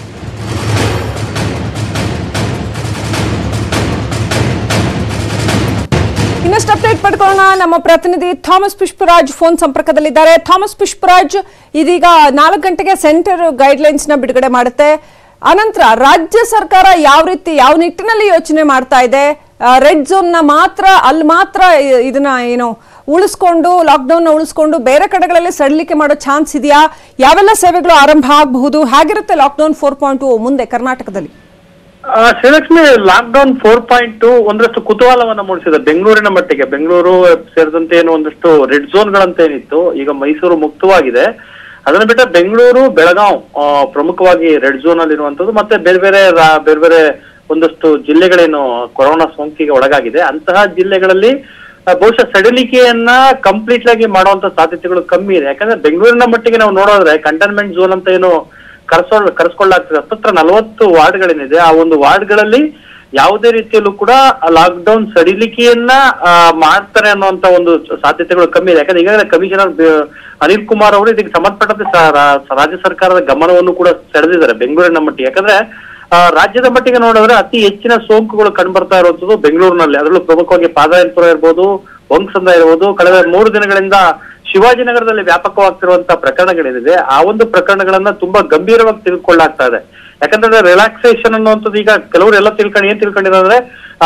ಇನ್ನಷ್ಟು ಅಪ್ಡೇಟ್ ಪಡ್ಕೊಳ್ಳೋಣ ನಮ್ಮ ಪ್ರತಿನಿಧಿ ಥಾಮಸ್ ಪುಷ್ಪರಾಜ್ ಫೋನ್ ಸಂಪರ್ಕದಲ್ಲಿದ್ದಾರೆ ಥಾಮಸ್ ಪುಷ್ಪರಾಜ್ ಇದೀಗ ನಾಲ್ಕು ಗಂಟೆಗೆ ಸೆಂಟರ್ ಗೈಡ್ಲೈನ್ಸ್ ನ ಬಿಡುಗಡೆ ಮಾಡುತ್ತೆ ಅನಂತರ ರಾಜ್ಯ ಸರ್ಕಾರ ಯಾವ ರೀತಿ ಯಾವ ನಿಟ್ಟಿನಲ್ಲಿ ಯೋಚನೆ ಮಾಡ್ತಾ ಇದೆ ರೆಡ್ ಝೋನ್ ನ ಮಾತ್ರ ಅಲ್ಲಿ ಮಾತ್ರ ಇ- ಇದನ್ನ ಏನು ಉಳಿಸ್ಕೊಂಡು ಲಾಕ್ಡೌನ್ ಉಳಿಸ್ಕೊಂಡು ಬೇರೆ ಕಡೆಗಳಲ್ಲಿ ಸಡಿಲಿಕೆ ಮಾಡೋ ಚಾನ್ಸ್ ಇದೆಯಾ ಯಾವೆಲ್ಲ ಸೇವೆಗಳು ಆರಂಭ ಆಗಬಹುದು ಹೇಗಿರುತ್ತೆ ಲಾಕ್ಡೌನ್ ಫೋರ್ ಪಾಯಿಂಟ್ ಮುಂದೆ ಕರ್ನಾಟಕದಲ್ಲಿ ಆ, Srilakshmi lockdown four point two ಒಂದಷ್ಟು ಕುತೂಹಲವನ್ನ ಮೂಡಿಸಿದೆ ಬೆಂಗಳೂರಿನ ಮಟ್ಟಿಗೆ ಬೆಂಗಳೂರು ಸೇರಿದಂತೆ ಏನು ಒಂದಷ್ಟು ರೆಡ್ ಝೋನ್ಗಳಂತ ಏನಿತ್ತು ಈಗ ಮೈಸೂರು ಮುಕ್ತವಾಗಿದೆ ಅದನ್ನ ಬಿಟ್ಟರೆ ಬೆಂಗಳೂರು ಬೆಳಗಾವ್ ಆ, ಪ್ರಮುಖವಾಗಿ ರೆಡ್ ಝೋನ್ ಅಲ್ಲಿ ಇರುವಂತದ್ದು ಮತ್ತೆ ಬೇರೆ ಬೇರೆ ರಾ- ಬೇರೆ ಬೇರೆ ಒಂದಷ್ಟು ಜಿಲ್ಲೆಗಳೇನು ಕೊರೋನಾ ಸೋಂಕಿಗೆ ಒಳಗಾಗಿದೆ ಅಂತಹ ಜಿಲ್ಲೆಗಳಲ್ಲಿ ಆ, ಬಹುಶಃ ಸಡಿಲಿಕೆಯನ್ನ ಕಂಪ್ಲೀಟ್ ಆಗಿ ಮಾಡುವಂತ ಸಾಧ್ಯತೆಗಳು ಕಮ್ಮಿ ಇದೆ ಯಾಕಂದ್ರೆ ಬೆಂಗಳೂರಿನ ಮಟ್ಟಿಗೆ ನಾವು ನೋಡೋದ್ರೆ ಕಂಟೈನ್ಮೆಂಟ್ ಝೋನ್ ಅಂತ ಏನು ಕರೆಸೋಳ್ ಕರೆಸ್ಕೊಳ್ಳಾಗ್ತದೆ ಹತ್ತತ್ರ ನಲವತ್ತು ವಾರ್ಡ್ಗಳೇನಿದೆ ಆ ಒಂದು ವಾರ್ಡ್ಗಳಲ್ಲಿ ಯಾವುದೇ ರೀತಿಯಲ್ಲೂ ಕೂಡ ಲಾಕ್ಡೌನ್ ಸಡಿಲಿಕೆಯನ್ನ ಆ, ಮಾಡ್ತಾರೆ ಅನ್ನುವಂತ ಒಂದು ಸಾಧ್ಯತೆಗಳು ಕಮ್ಮಿ ಇದೆ ಯಾಕಂದ್ರೆ ಈಗಾಗಲೇ ಕಮಿಷನರ್ ಬೆ- ಅನಿಲ್ ಕುಮಾರ್ ಅವರು ಇದಕ್ಕೆ ಸಂಬಂಧಪಟ್ಟಂತೆ ಸ- ರಾ- ರಾಜ್ಯ ಸರ್ಕಾರದ ಗಮನವನ್ನು ಕೂಡ ಸೆಳೆದಿದ್ದಾರೆ ಬೆಂಗಳೂರಿನ ಮಟ್ಟಿಗೆ ಯಾಕಂದ್ರೆ ಆ, ರಾಜ್ಯದ ಮಟ್ಟಿಗೆ ನೋಡಿದ್ರೆ ಅತಿ ಹೆಚ್ಚಿನ ಸೋಂಕುಗಳು ಕಂಡುಬರ್ತಾ ಇರುವಂತದ್ದು ಬೆಂಗಳೂರಿನಲ್ಲಿ ಅದರಲ್ಲೂ ಪ್ರಮುಖವಾಗಿ ಪಾದಾಯನಪುರ ಇರ್ಬೋದು ವಂಕ್ಸಂದ ಇರ್ಬೋದು ಕಳೆದ ಮೂರು ದಿನಗಳಿಂದ ಶಿವಾಜಿನಗರದಲ್ಲಿ ವ್ಯಾಪಕವಾಗ್ತಿರುವಂತಹ ಪ್ರಕರಣಗಳೇನಿದೆ ಆ ಒಂದು ಪ್ರಕರಣಗಳನ್ನ ತುಂಬಾ ಗಂಭೀರವಾಗಿ ತೆಗೆದುಕೊಳ್ಳಾಗ್ತಾ ಇದೆ ಯಾಕಂದ್ರೆ ರಿಲ್ಯಾಕ್ಸೇಷನ್ ಅನ್ನುವಂಥದ್ದು ಈಗ ಕೆಲವರು ಎಲ್ಲ ತಿಳ್ಕೊಂಡು ಏನ್ ತಿಳ್ಕೊಂಡಿದ್ದಾರೆ ಆ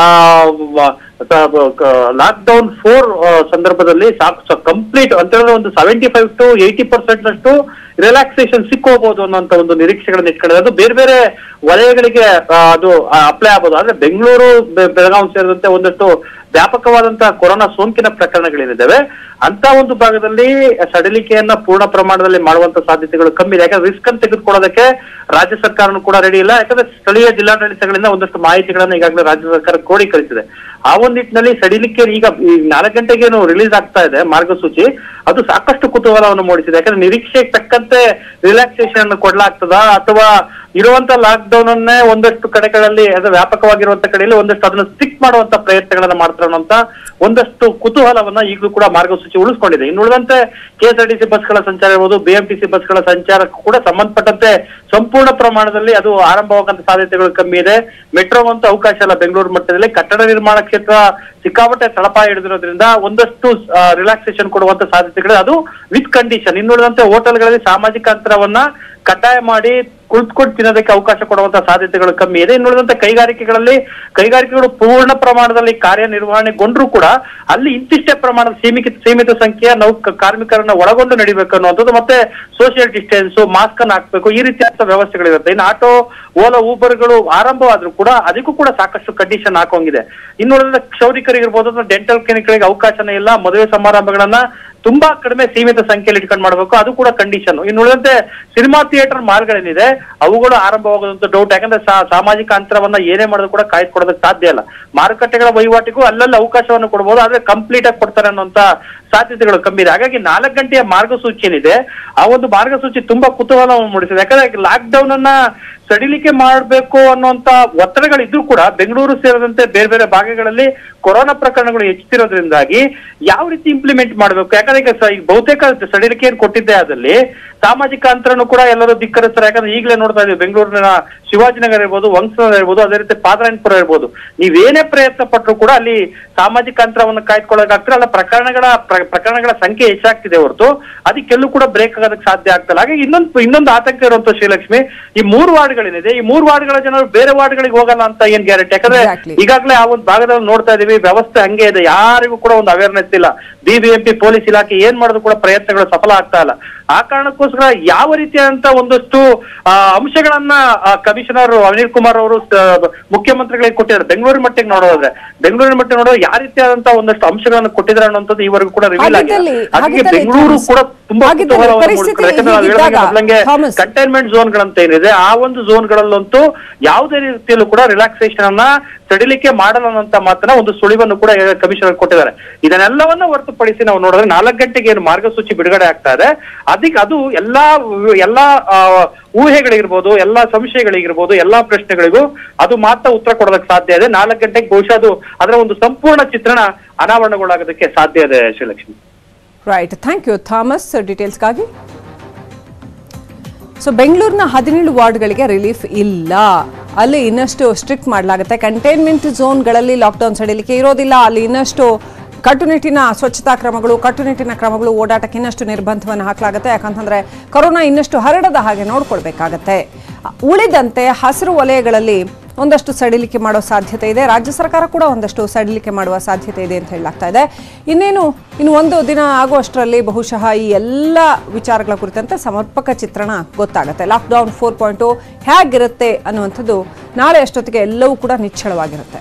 ಲಾಕ್ ಡೌನ್ ಫೋರ್ ಸಂದರ್ಭದಲ್ಲಿ ಕಂಪ್ಲೀಟ್ ಅಂತ ಹೇಳಿದ್ರೆ ಒಂದು seventy five to eighty percent ನಷ್ಟು ರಿಲ್ಯಾಕ್ಸೇಷನ್ ಸಿಕ್ಕೋಬಹುದು ಅನ್ನೋಂತ ಒಂದು ನಿರೀಕ್ಷೆಗಳನ್ನ ಇಟ್ಕೊಂಡಿದೆ ಅದು ಬೇರೆ ಬೇರೆ ವಲಯಗಳಿಗೆ ಆ, ಅದು ಅಪ್ಲೈ ಆಗ್ಬೋದು ಆದ್ರೆ ಬೆಂಗಳೂರು ಬೆ- ಬೆಳಗಾವಿ ಸೇರಿದಂತೆ ಒಂದಷ್ಟು ವ್ಯಾಪಕವಾದಂತಹ ಕೊರೋನಾ ಸೋಂಕಿನ ಪ್ರಕರಣಗಳೇನಿದ್ದಾವೆ ಅಂತ ಒಂದು ಭಾಗದಲ್ಲಿ ಸಡಿಲಿಕೆಯನ್ನ ಪೂರ್ಣ ಪ್ರಮಾಣದಲ್ಲಿ ಮಾಡುವಂತ ಸಾಧ್ಯತೆಗಳು ಕಮ್ಮಿ ಇದೆ ಯಾಕಂದ್ರೆ ರಿಸ್ಕ್ ಅನ್ನು ತೆಗೆದುಕೊಳ್ಳೋದಕ್ಕೆ ರಾಜ್ಯ ಸರ್ಕಾರನು ಕೂಡ ರೆಡಿ ಇಲ್ಲ ಯಾಕಂದ್ರೆ ಸ್ಥಳೀಯ ಜಿಲ್ಲಾಡಳಿತಗಳಿಂದ ಒಂದಷ್ಟು ಮಾಹಿತಿಗಳನ್ನ ಈಗಾಗಲೇ ರಾಜ್ಯ ಸರ್ಕಾರ ಕ್ರೋಢೀಕರಿಸಿದೆ ಆ ಒಂದು ನಿಟ್ಟಿನಲ್ಲಿ ಸಡಿಲಿಕೆ ಈಗ ಈ ನಾಲ್ಕು ಗಂಟೆಗೇನು ರಿಲೀಸ್ ಆಗ್ತಾ ಇದೆ ಮಾರ್ಗಸೂಚಿ ಅದು ಸಾಕಷ್ಟು ಕುತೂಹಲವನ್ನು ಮೂಡಿಸಿದೆ ಯಾಕಂದ್ರೆ ನಿರೀಕ್ಷೆಗೆ ತಕ್ಕಂತೆ ರಿಲ್ಯಾಕ್ಸೇಷನ್ ಅನ್ನು ಕೊಡ್ಲಾಗ್ತದಾ ಅಥವಾ ಇರುವಂತ ಲಾಕ್ ಡೌನ್ ಅನ್ನೇ ಒಂದಷ್ಟು ಕಡೆಗಳಲ್ಲಿ ಅದು ವ್ಯಾಪಕವಾಗಿರುವಂತ ಕಡೆಯಲ್ಲಿ ಒಂದಷ್ಟು ಅದನ್ನ ಸ್ಟಿಕ್ ಮಾಡುವಂತ ಪ್ರಯತ್ನಗಳನ್ನ ಮಾಡ್ತಾರೆ ಅನ್ನೋಂತ ಒಂದಷ್ಟು ಕುತೂಹಲವನ್ನ ಈಗಲೂ ಕೂಡ ಮಾರ್ಗಸೂಚಿ ಉಳಿಸ್ಕೊಂಡಿದೆ ಇನ್ನು ಉಳಿದಂತೆ ಕೆಎಸ್ಆರ್ಟಿಸಿ ಬಸ್ಗಳ ಸಂಚಾರ ಇರ್ಬೋದು ಬಿಎಂಟಿಸಿ ಬಸ್ಗಳ ಸಂಚಾರಕ್ಕೂ ಕೂಡ ಸಂಬಂಧಪಟ್ಟಂತೆ ಸಂಪೂರ್ಣ ಪ್ರಮಾಣದಲ್ಲಿ ಅದು ಆರಂಭವಾಗಂತ ಸಾಧ್ಯತೆಗಳು ಕಮ್ಮಿ ಇದೆ ಮೆಟ್ರೋ ಅಂತೂ ಅವಕಾಶ ಇಲ್ಲ ಬೆಂಗಳೂರು ಮಟ್ಟದಲ್ಲಿ ಕಟ್ಟಡ ನಿರ್ಮಾಣ ಕ್ಷೇತ್ರ ಸಿಕ್ಕಾಪಟ್ಟೆ ತಳಪಾಯ ಹಿಡಿದಿರೋದ್ರಿಂದ ಒಂದಷ್ಟು ರಿಲ್ಯಾಕ್ಸೇಷನ್ ಕೊಡುವಂತ ಸಾಧ್ಯತೆಗಳು ಅದು ವಿತ್ ಕಂಡೀಷನ್ ಇನ್ನುಳಿದಂತೆ ಹೋಟೆಲ್ಗಳಲ್ಲಿ ಸಾಮಾಜಿಕ ಅಂತರವನ್ನ ಕಡ್ಡಾಯ ಮಾಡಿ ಕುಳಿತುಕೊಂಡು ತಿನ್ನೋದಕ್ಕೆ ಅವಕಾಶ ಕೊಡುವಂತ ಸಾಧ್ಯತೆಗಳು ಕಮ್ಮಿ ಇದೆ ಇನ್ನುಳಿದಂತೆ ಕೈಗಾರಿಕೆಗಳಲ್ಲಿ ಕೈಗಾರಿಕೆಗಳು ಪೂರ್ಣ ಪ್ರಮಾಣದಲ್ಲಿ ಕಾರ್ಯನಿರ್ವಹಣೆಗೊಂಡ್ರು ಕೂಡ ಅಲ್ಲಿ ಇಂತಿಷ್ಟೇ ಪ್ರಮಾಣದ ಸೀಮಿತ ಸೀಮಿತ ಸಂಖ್ಯೆಯ ನೌಕ ಕಾರ್ಮಿಕರನ್ನ ಒಳಗೊಂಡು ನಡಿಬೇಕು ಅನ್ನುವಂಥದ್ದು ಮತ್ತೆ ಸೋಷಿಯಲ್ ಡಿಸ್ಟೆನ್ಸ್ ಮಾಸ್ಕ್ ಅನ್ನು ಹಾಕ್ಬೇಕು ಈ ರೀತಿಯಾದ ವ್ಯವಸ್ಥೆಗಳಿರುತ್ತೆ ಇನ್ನು ಆಟೋ ಓಲಾ ಊಬರ್ಗಳು ಆರಂಭವಾದ್ರೂ ಕೂಡ ಅದಕ್ಕೂ ಕೂಡ ಸಾಕಷ್ಟು ಕಂಡೀಷನ್ ಹಾಕೋಂಗಿದೆ ಇನ್ನುಳಿದ ಕ್ಷೌರಿಕರಿಗಿರ್ಬೋದು ಅಥವಾ ಡೆಂಟಲ್ ಕ್ಲಿನಿಕ್ಗಳಿಗೆ ಅವಕಾಶನೇ ಇಲ್ಲ ಮದುವೆ ಸಮಾರಂಭಗಳನ್ನ ತುಂಬಾ ಕಡಿಮೆ ಸೀಮಿತ ಸಂಖ್ಯೆಯಲ್ಲಿ ಇಟ್ಕೊಂಡು ಮಾಡಬೇಕು ಅದು ಕೂಡ ಕಂಡೀಷನ್ ಇನ್ನು ಉಳಿದಂತೆ ಸಿನಿಮಾ ಥಿಯೇಟರ್ ಮಾಲ್ಗಳೇನಿದೆ ಅವುಗಳು ಆರಂಭವಾಗೋದಂತ ಡೌಟ್ ಯಾಕಂದ್ರೆ ಸಾ- ಸಾಮಾಜಿಕ ಅಂತರವನ್ನ ಏನೇ ಮಾಡಿದ್ರು ಕೂಡ ಕಾಯ್ದುಕೊಡೋದಕ್ಕೆ ಸಾಧ್ಯ ಇಲ್ಲ ಮಾರುಕಟ್ಟೆಗಳ ವಹಿವಾಟಿಗೂ ಅಲ್ಲಲ್ಲಿ ಅವಕಾಶವನ್ನು ಕೊಡಬಹುದು ಆದ್ರೆ ಕಂಪ್ಲೀಟ್ ಆಗಿ ಕೊಡ್ತಾರೆ ಅನ್ನೋಂತ ಸಾಧ್ಯತೆಗಳು ಕಮ್ಮಿ ಇದೆ ಹಾಗಾಗಿ ನಾಲ್ಕು ಗಂಟೆಯ ಮಾರ್ಗಸೂಚಿ ಏನಿದೆ ಆ ಒಂದು ಮಾರ್ಗಸೂಚಿ ತುಂಬಾ ಕುತೂಹಲವನ್ನು ಮೂಡಿಸಿದೆ ಯಾಕಂದ್ರೆ ಲಾಕ್ ಡೌನ್ ಅನ್ನ ಸಡಿಲಿಕೆ ಮಾಡಬೇಕು ಅನ್ನುವಂತ ಒತ್ತಡಗಳಿದ್ರು ಕೂಡ ಬೆಂಗಳೂರು ಸೇರಿದಂತೆ ಬೇರೆ ಬೇರೆ ಭಾಗಗಳಲ್ಲಿ ಕೊರೋನಾ ಪ್ರಕರಣಗಳು ಹೆಚ್ಚುತ್ತಿರೋದ್ರಿಂದಾಗಿ ಯಾವ ರೀತಿ ಇಂಪ್ಲಿಮೆಂಟ್ ಮಾಡಬೇಕು ಯಾಕಂದ್ರೆ ಈಗ ಸ- ಈಗ ಬಹುತೇಕ ಸಡಿಲಿಕೆಯನ್ನು ಕೊಟ್ಟಿದ್ದೆ ಆದಲ್ಲಿ ಸಾಮಾಜಿಕ ಅಂತರನು ಕೂಡ ಎಲ್ಲರೂ ಧಿಕ್ಕರಿಸ್ತಾರೆ ಯಾಕಂದ್ರೆ ಈಗಲೇ ನೋಡ್ತಾ ಇದೀವಿ ಬೆಂಗಳೂರಿನ ಶಿವಾಜಿನಗರ ಇರ್ಬೋದು ವಂಶನಗರ ಇರ್ಬೋದು ಅದೇ ರೀತಿ ಪಾದರಾಯನಪುರ ಇರ್ಬೋದು ನೀವೇನೇ ಪ್ರಯತ್ನ ಪಟ್ಟರು ಕೂಡ ಅಲ್ಲಿ ಸಾಮಾಜಿಕ ಅಂತರವನ್ನು ಕಾಯ್ದುಕೊಳ್ಳೋಕಾಗ್ತದೆ ಅಲ್ಲ ಪ್ರಕರಣಗಳ ಪ್ರ- ಪ್ರಕರಣಗಳ ಸಂಖ್ಯೆ ಹೆಚ್ಚಾಗ್ತಿದೆ ಹೊರತು ಅದಕ್ಕೆಲ್ಲೂ ಕೂಡ ಬ್ರೇಕ್ ಆಗೋದಕ್ಕೆ ಸಾಧ್ಯ ಆಗ್ತಲ್ಲ ಹಾಗೆ ಇನ್ನೊಂದು ಇನ್ನೊಂದು ಆತಂಕ ಇರುವಂತ ಶ್ರೀಲಕ್ಷ್ಮಿ ಈ ಮೂರು ವಾರ್ಡ್ಗಳೇನಿದೆ ಈ ಮೂರು ವಾರ್ಡ್ಗಳ ಜನರು ಬೇರೆ ವಾರ್ಡ್ಗಳಿಗೆ ಹೋಗಲ್ಲ ಅಂತ ಏನ್ ಗ್ಯಾರಂಟಿ ಯಾಕಂದ್ರೆ Exactly. ಈಗಾಗಲೇ ಆ ಒಂದು ಭಾಗದಲ್ಲಿ ನೋಡ್ತಾ ಇದೀವಿ ವ್ಯವಸ್ಥೆ ಹಂಗೆ ಇದೆ ಯಾರಿಗೂ ಕೂಡ ಒಂದು ಅವೇರ್ನೆಸ್ ಇಲ್ಲ ಬಿಬಿಎಂಪಿ ಪೊಲೀಸ್ ಇಲಾಖೆ ಏನ್ ಮಾಡಿದ್ರು ಕೂಡ ಪ್ರಯತ್ನಗಳು ಸಫಲ ಆಗ್ತಾ ಇಲ್ಲ ಆ ಕಾರಣಕ್ಕೋಸ್ಕರ ಯಾವ ರೀತಿಯಾದಂತ ಒಂದಷ್ಟು ಆ, ಅಂಶಗಳನ್ನ ಆ, ಕಮಿಷನರ್ ಅನಿಲ್ ಕುಮಾರ್ ಅವರು ಸ- ಮುಖ್ಯಮಂತ್ರಿಗಳಿಗೆ ಕೊಟ್ಟಿದ್ದಾರೆ ಬೆಂಗಳೂರು ಮಟ್ಟಿಗೆ ನೋಡೋದಾದ್ರೆ ಬೆಂಗಳೂರಿನ ಮಟ್ಟಿಗೆ ನೋಡೋದು ಯಾವ ರೀತಿಯಾದಂತ ಒಂದಷ್ಟು ಅಂಶಗಳನ್ನು ಕೊಟ್ಟಿದ್ದಾರೆ ಅನ್ನೋಂಥದ್ದು ಈವರೆಗೂ ಕೂಡ ರಿವೀಲ್ ಆಗಿದೆ ಹಾಗಿದ್ದಲ್ಲಿ- ಹಾಗಾಗಿ ಹಾಗಿದ್ದಲ್ಲಿ ಬೆಂಗಳೂರು ಥಾಮಸ್, ಕೂಡ ತುಂಬಾ ಹಾಗಿದ್ದಲ್ಲಿ ಕುತೂಹಲವನ್ನು ಪರಿಸ್ಥಿತಿ ಮೂಡಿಸ್ತಾರೆ. ಯಾಕಂದ್ರೆ ನಾವು ಹೀಗಿದ್ದಾಗ, ಹೇಳಿದಂಗೆ ಮೊದಲಂಗೆ ಥಾಮಸ್. ಕಂಟೈನ್ಮೆಂಟ್ ಝೋನ್ಗಳಂತ ಏನಿದೆ ಆ ಒಂದು ಝೋನ್ಗಳಲ್ಲಂತೂ ಯಾವುದೇ ರೀತಿಯಲ್ಲೂ ಕೂಡ ರಿಲ್ಯಾಕ್ಸೇಷನ್ ಅನ್ನ ಸಡಿಲಿಕೆ ಮಾಡಲ್ಲ ಅನ್ನೋಂತ ಮಾತನ್ನ ಒಂದು ಸುಳಿವನ್ನು ಕೂಡ ಕಮಿಷನರ್ ಕೊಟ್ಟಿದ್ದಾರೆ ಇದನ್ನೆಲ್ಲವನ್ನ ಹೊರತುಪಡಿಸಿ ನಾವು ನೋಡಿದ್ರೆ ನಾಲ್ಕು ಗಂಟೆಗೆ ಏನು ಮಾರ್ಗಸೂಚಿ ಬಿಡುಗಡೆ ಆಗ್ತಾ ಇದೆ ಅದಕ್ಕೆ ಅದು ಎಲ್ಲಾ ಎಲ್ಲಾ ಆ, ಊಹೆಗಳಿರ್ಬೋದು ಎಲ್ಲಾ ಸಂಶಯಗಳಿಗಿರ್ಬೋದು ಎಲ್ಲಾ ಪ್ರಶ್ನೆಗಳಿಗೂ ಅದು ಮಾತ್ರ ಉತ್ತರ ಕೊಡೋದಕ್ಕೆ ಸಾಧ್ಯ ಇದೆ ನಾಲ್ಕು ಗಂಟೆಗೆ ಬಹುಶಃ ಅದು ಅದರ ಒಂದು ಸಂಪೂರ್ಣ ಚಿತ್ರಣ ಅನಾವರಣಗೊಳ್ಳಾಗೋದಕ್ಕೆ ಸಾಧ್ಯ ಇದೆ Srilakshmi right thank you Thomas ಡೀಟೇಲ್ಸ್ಗಾಗಿ ಸೊ ಬೆಂಗಳೂರಿನ ಹದಿನೇಳು ವಾರ್ಡ್ಗಳಿಗೆ ರಿಲೀಫ್ ಇಲ್ಲ ಅಲ್ಲಿ ಇನ್ನಷ್ಟು ಸ್ಟ್ರಿಕ್ಟ್ ಮಾಡಲಾಗುತ್ತೆ ಕಂಟೈನ್ಮೆಂಟ್ ಝೋನ್ಗಳಲ್ಲಿ ಲಾಕ್ಡೌನ್ ಸಡಿಲಿಕೆ ಇರೋದಿಲ್ಲ ಅಲ್ಲಿ ಇನ್ನಷ್ಟು ಕಟ್ಟುನಿಟ್ಟಿನ ಸ್ವಚ್ಛತಾ ಕ್ರಮಗಳು ಕಟ್ಟುನಿಟ್ಟಿನ ಕ್ರಮಗಳು ಓಡಾಟಕ್ಕೆ ಇನ್ನಷ್ಟು ನಿರ್ಬಂಧವನ್ನು ಹಾಕಲಾಗುತ್ತೆ ಯಾಕಂತಂದ್ರೆ ಕೊರೋನಾ ಇನ್ನಷ್ಟು ಹರಡದ ಹಾಗೆ ನೋಡ್ಕೊಳ್ಬೇಕಾಗತ್ತೆ ಉಳಿದಂತೆ ಹಸಿರು ವಲಯಗಳಲ್ಲಿ ಒಂದಷ್ಟು ಸಡಿಲಿಕೆ ಮಾಡೋ ಸಾಧ್ಯತೆ ಇದೆ ರಾಜ್ಯ ಸರ್ಕಾರ ಕೂಡ ಒಂದಷ್ಟು ಸಡಿಲಿಕೆ ಮಾಡುವ ಸಾಧ್ಯತೆ ಇದೆ ಅಂತ ಹೇಳಲಾಗ್ತಾ ಇದೆ ಇನ್ನೇನು ಇನ್ನು ಒಂದು ದಿನ ಆಗುವಷ್ಟರಲ್ಲಿ ಬಹುಶಃ ಈ ಎಲ್ಲ ವಿಚಾರಗಳ ಕುರಿತಂತೆ ಸಮರ್ಪಕ ಚಿತ್ರಣ ಗೊತ್ತಾಗುತ್ತೆ ಲಾಕ್ಡೌನ್ ಫೋರ್ ಪಾಯಿಂಟು ಹೇಗಿರುತ್ತೆ ಅನ್ನುವಂಥದ್ದು ನಾಳೆ ಅಷ್ಟೊತ್ತಿಗೆ ಎಲ್ಲವೂ ಕೂಡ ನಿಚ್ಚಳವಾಗಿರುತ್ತೆ